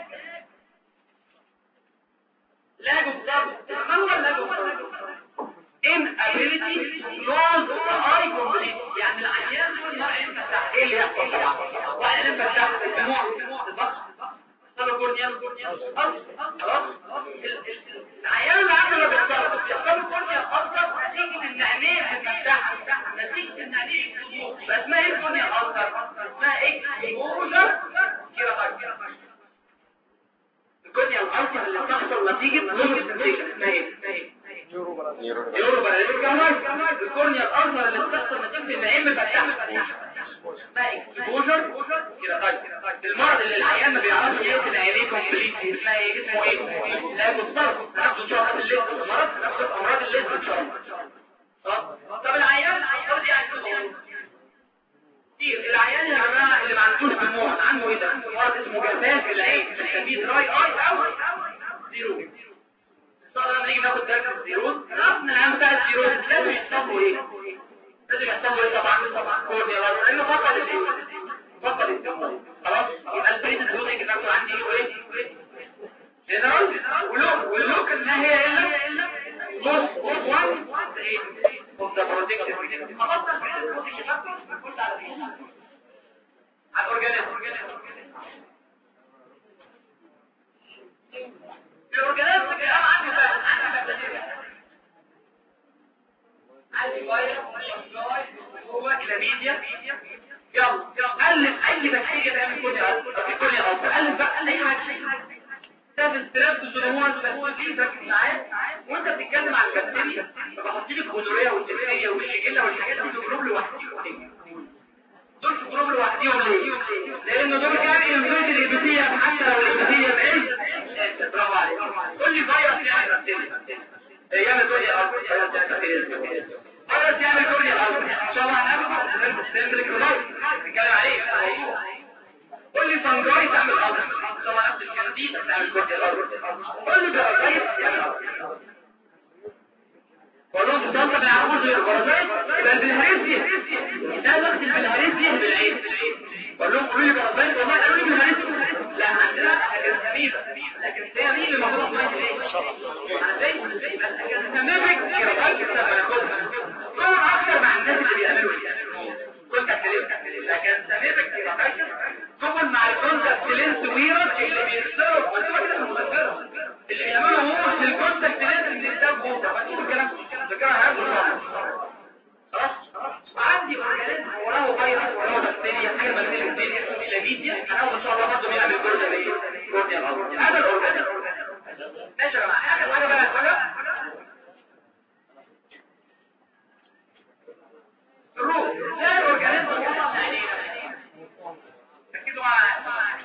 لاج بالظبط ما هو اللاج inability to close the eye completely يعني العيان طول النهار عينيه مفتحه ايه اللي يحصل طبعا وعينيه مفتحه الدموع الضغط طلب كورنيا خلاص العيان اللي عنده بيحصل بيحصل كورنيا اكتر نتيجه ان عينيه بتفتحها نتيجه ان عينيه بتفتح اسمها ايه الكورنيا اكتر اسمها ايه اكسبوجر كده الكورنيا الاكتر اللي بتحصل نتيجه لوز سنسيشن اسمها ايه يورو باراليتيك كمان الكورنيا الاكتر اللي بتحصل نتيجه ان عين مفتحها اسمها اكسبوجر كده طيب المرض اللي العيان ما بيعرفش يقفل عينيه كومبليت اسمها ايه اسمه ايه لا بالضبط نفس ان شاء الله الليست مرض نفس امراض الليست ان شاء الله طب العيان العيان يعني كتير العيان يا جماعه اللي ما عندوش دموع عنده ايه ده مرض اسمه جفاف العين بنسميه دراي اي او زيرو طبعا لما نيجي ناخد درس الزيروز عرفنا العام بتاع الزيروز لازم يحصلوا ايه لازم يحصلوا ايه طبعا طبعا كورنيا لانه فقد الايه فقد الدموع خلاص يبقى البريد الدومينج نفسه عندي له ايه جنرال ولوك واللوك ما هي الا بص بص وان ايه اوف ذا بروتكتيف خلاص على الاورجانيزم الاورجانيزم كلام عنه بقى عنه بكتيريا عندي فيروس هو كلاميديا يلا يلا ألف أي بكتيريا تعمل كل في كل أرض ألف بقى أي حاجة ده استراب الزنوار بس ساعات وانت بتتكلم عن البكتيريا فبحط لك الجذوريه والدفاعيه والشجله والحاجات دي في جروب لوحدهم دول في جروب لوحدهم ليه؟ لان دول يعني ينفذ الابتيه حتى لو الابتيه بعيد برافو عليك قول لي فيروس يعني بكتيريا يعمل كل الارض فيروس يعمل كل الارض ان شاء الله هنعمل نتكلم عليه قول لي فنجاي تعمل الارض طبعا نفس الكنديد تعمل كل الارض قول لي بارازيت يعمل الارض قولوا انتوا ما يعرفوش غير البارازيت يبقى البلهارسيا ده وقت البلهارسيا بالعين قول لهم قولوا لي بارازيت والله قالوا لي بلهارسيا لا عندنا اجنبيه لكن هي مين اللي المفروض ما يجيش ازاي لكن سميرك كده بناخدها طبعا اكتر مع الناس اللي بيعملوا كنت اتكلمت لكن سميرك كده طبعا مع الكونتاكت لينس ويرس اللي بيكسروا وانتوا كده المذكره اللي بيعملوا هم في الكونتاكت لينس اللي ده بوضع فتقول الكلام ذكرها هذا خلاص عندي اورجانيزم وراه فيروس وراه بكتيريا حاجه بكتيريا الدنيا اسمه لاميديا هناخد ان شاء الله برضه بيعمل جورديا ايه جورديا الارض هذا الاورجانيزم ماشي يا جماعه اخر حاجه بقى حاجه الروح ده الاورجانيزم وصل علينا ركزوا معايا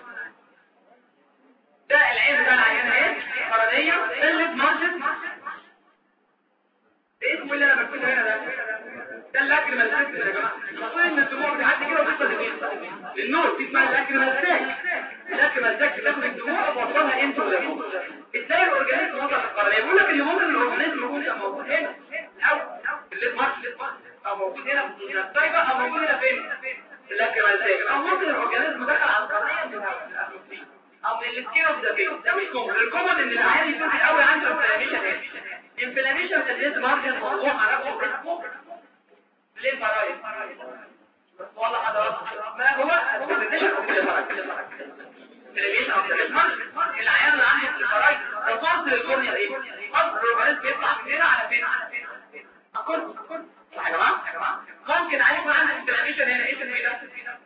ده العين ده العيان اهي فرضيه قله مارجن اسمه اللي انا بكتبه هنا ده ده الاكل ملساك يا جماعه المفروض ان الدموع بتعدي كده وتوصل لفين للنور دي اسمها الاكل ملساك الاكل ملساك بتاخد الدموع وتوصلها انت ولا فوق ازاي الاورجانيزم وصل للقرنيه بيقول لك اللي ممكن الاورجانيزم يكون موجود هنا او اللي مارجن او موجود هنا في الطيبه او موجود هنا فين الاكل ملساك او ممكن الاورجانيزم دخل على القرنيه من او من السكين اوف ذا فيس ده مش كومن الكومن ان العيان يكون الاول عنده انفلاميشن انفلاميشن في الريز مارجن موضوع عرفه اسمه ليه فرايد والله حضرتك ما هو انفلاميشن اوف ذا انفلاميشن اوف ذا مارجن العيان اللي عنده الفرايد رفضت للكورنيا ايه اصل الاورجانيزم بيطلع من هنا على فين على فين اكل صح يا جماعه يا جماعه ممكن عيان يكون عنده انفلاميشن هنا ايه اللي ده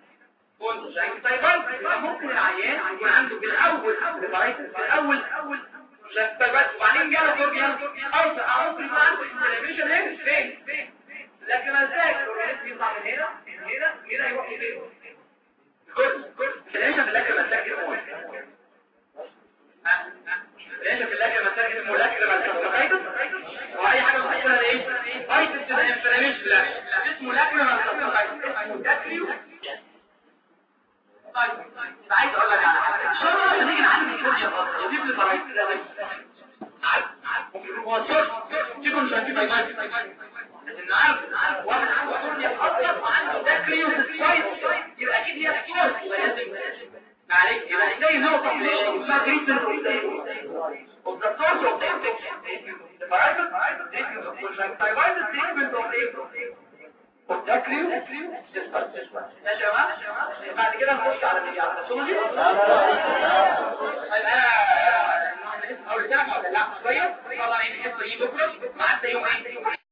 طيب ممكن العيان يكون عنده بالاول بالاول اول بس وبعدين جاله كورنيا اوسع او ممكن يكون عنده انفلاميشن هنا فين لكن ازاي الاورجانيزم يطلع من هنا من هنا هنا يروح لفين كل كل ليش في الاكل مساك المول ليش في الاكل مساك المول الاكل مساك واي حاجه بتقولها ايه فايتس ده انفلاميشن لا اسمه الاكل مساك اسمه داكريو طيب عايز اقول لك على حاجه ان شاء الله لما نيجي نعالج الكورنيا خالص يجيب لي فرايتس ده بس عارف هو صوت تيجوا مش هتجيب لكن عارف واحد عنده كورنيا اصلا وعنده فيها احتياج معلش يبقى زي نقطة اسمها treatment of the source of the infection the private treatment of conjunctivitis treatment of the ده كريم ماشي يا جماعه بعد كده نخش على مين على السولوجي لا انا قلت لك لا شويه طبعا الحصه دي بكره مع يوم ايه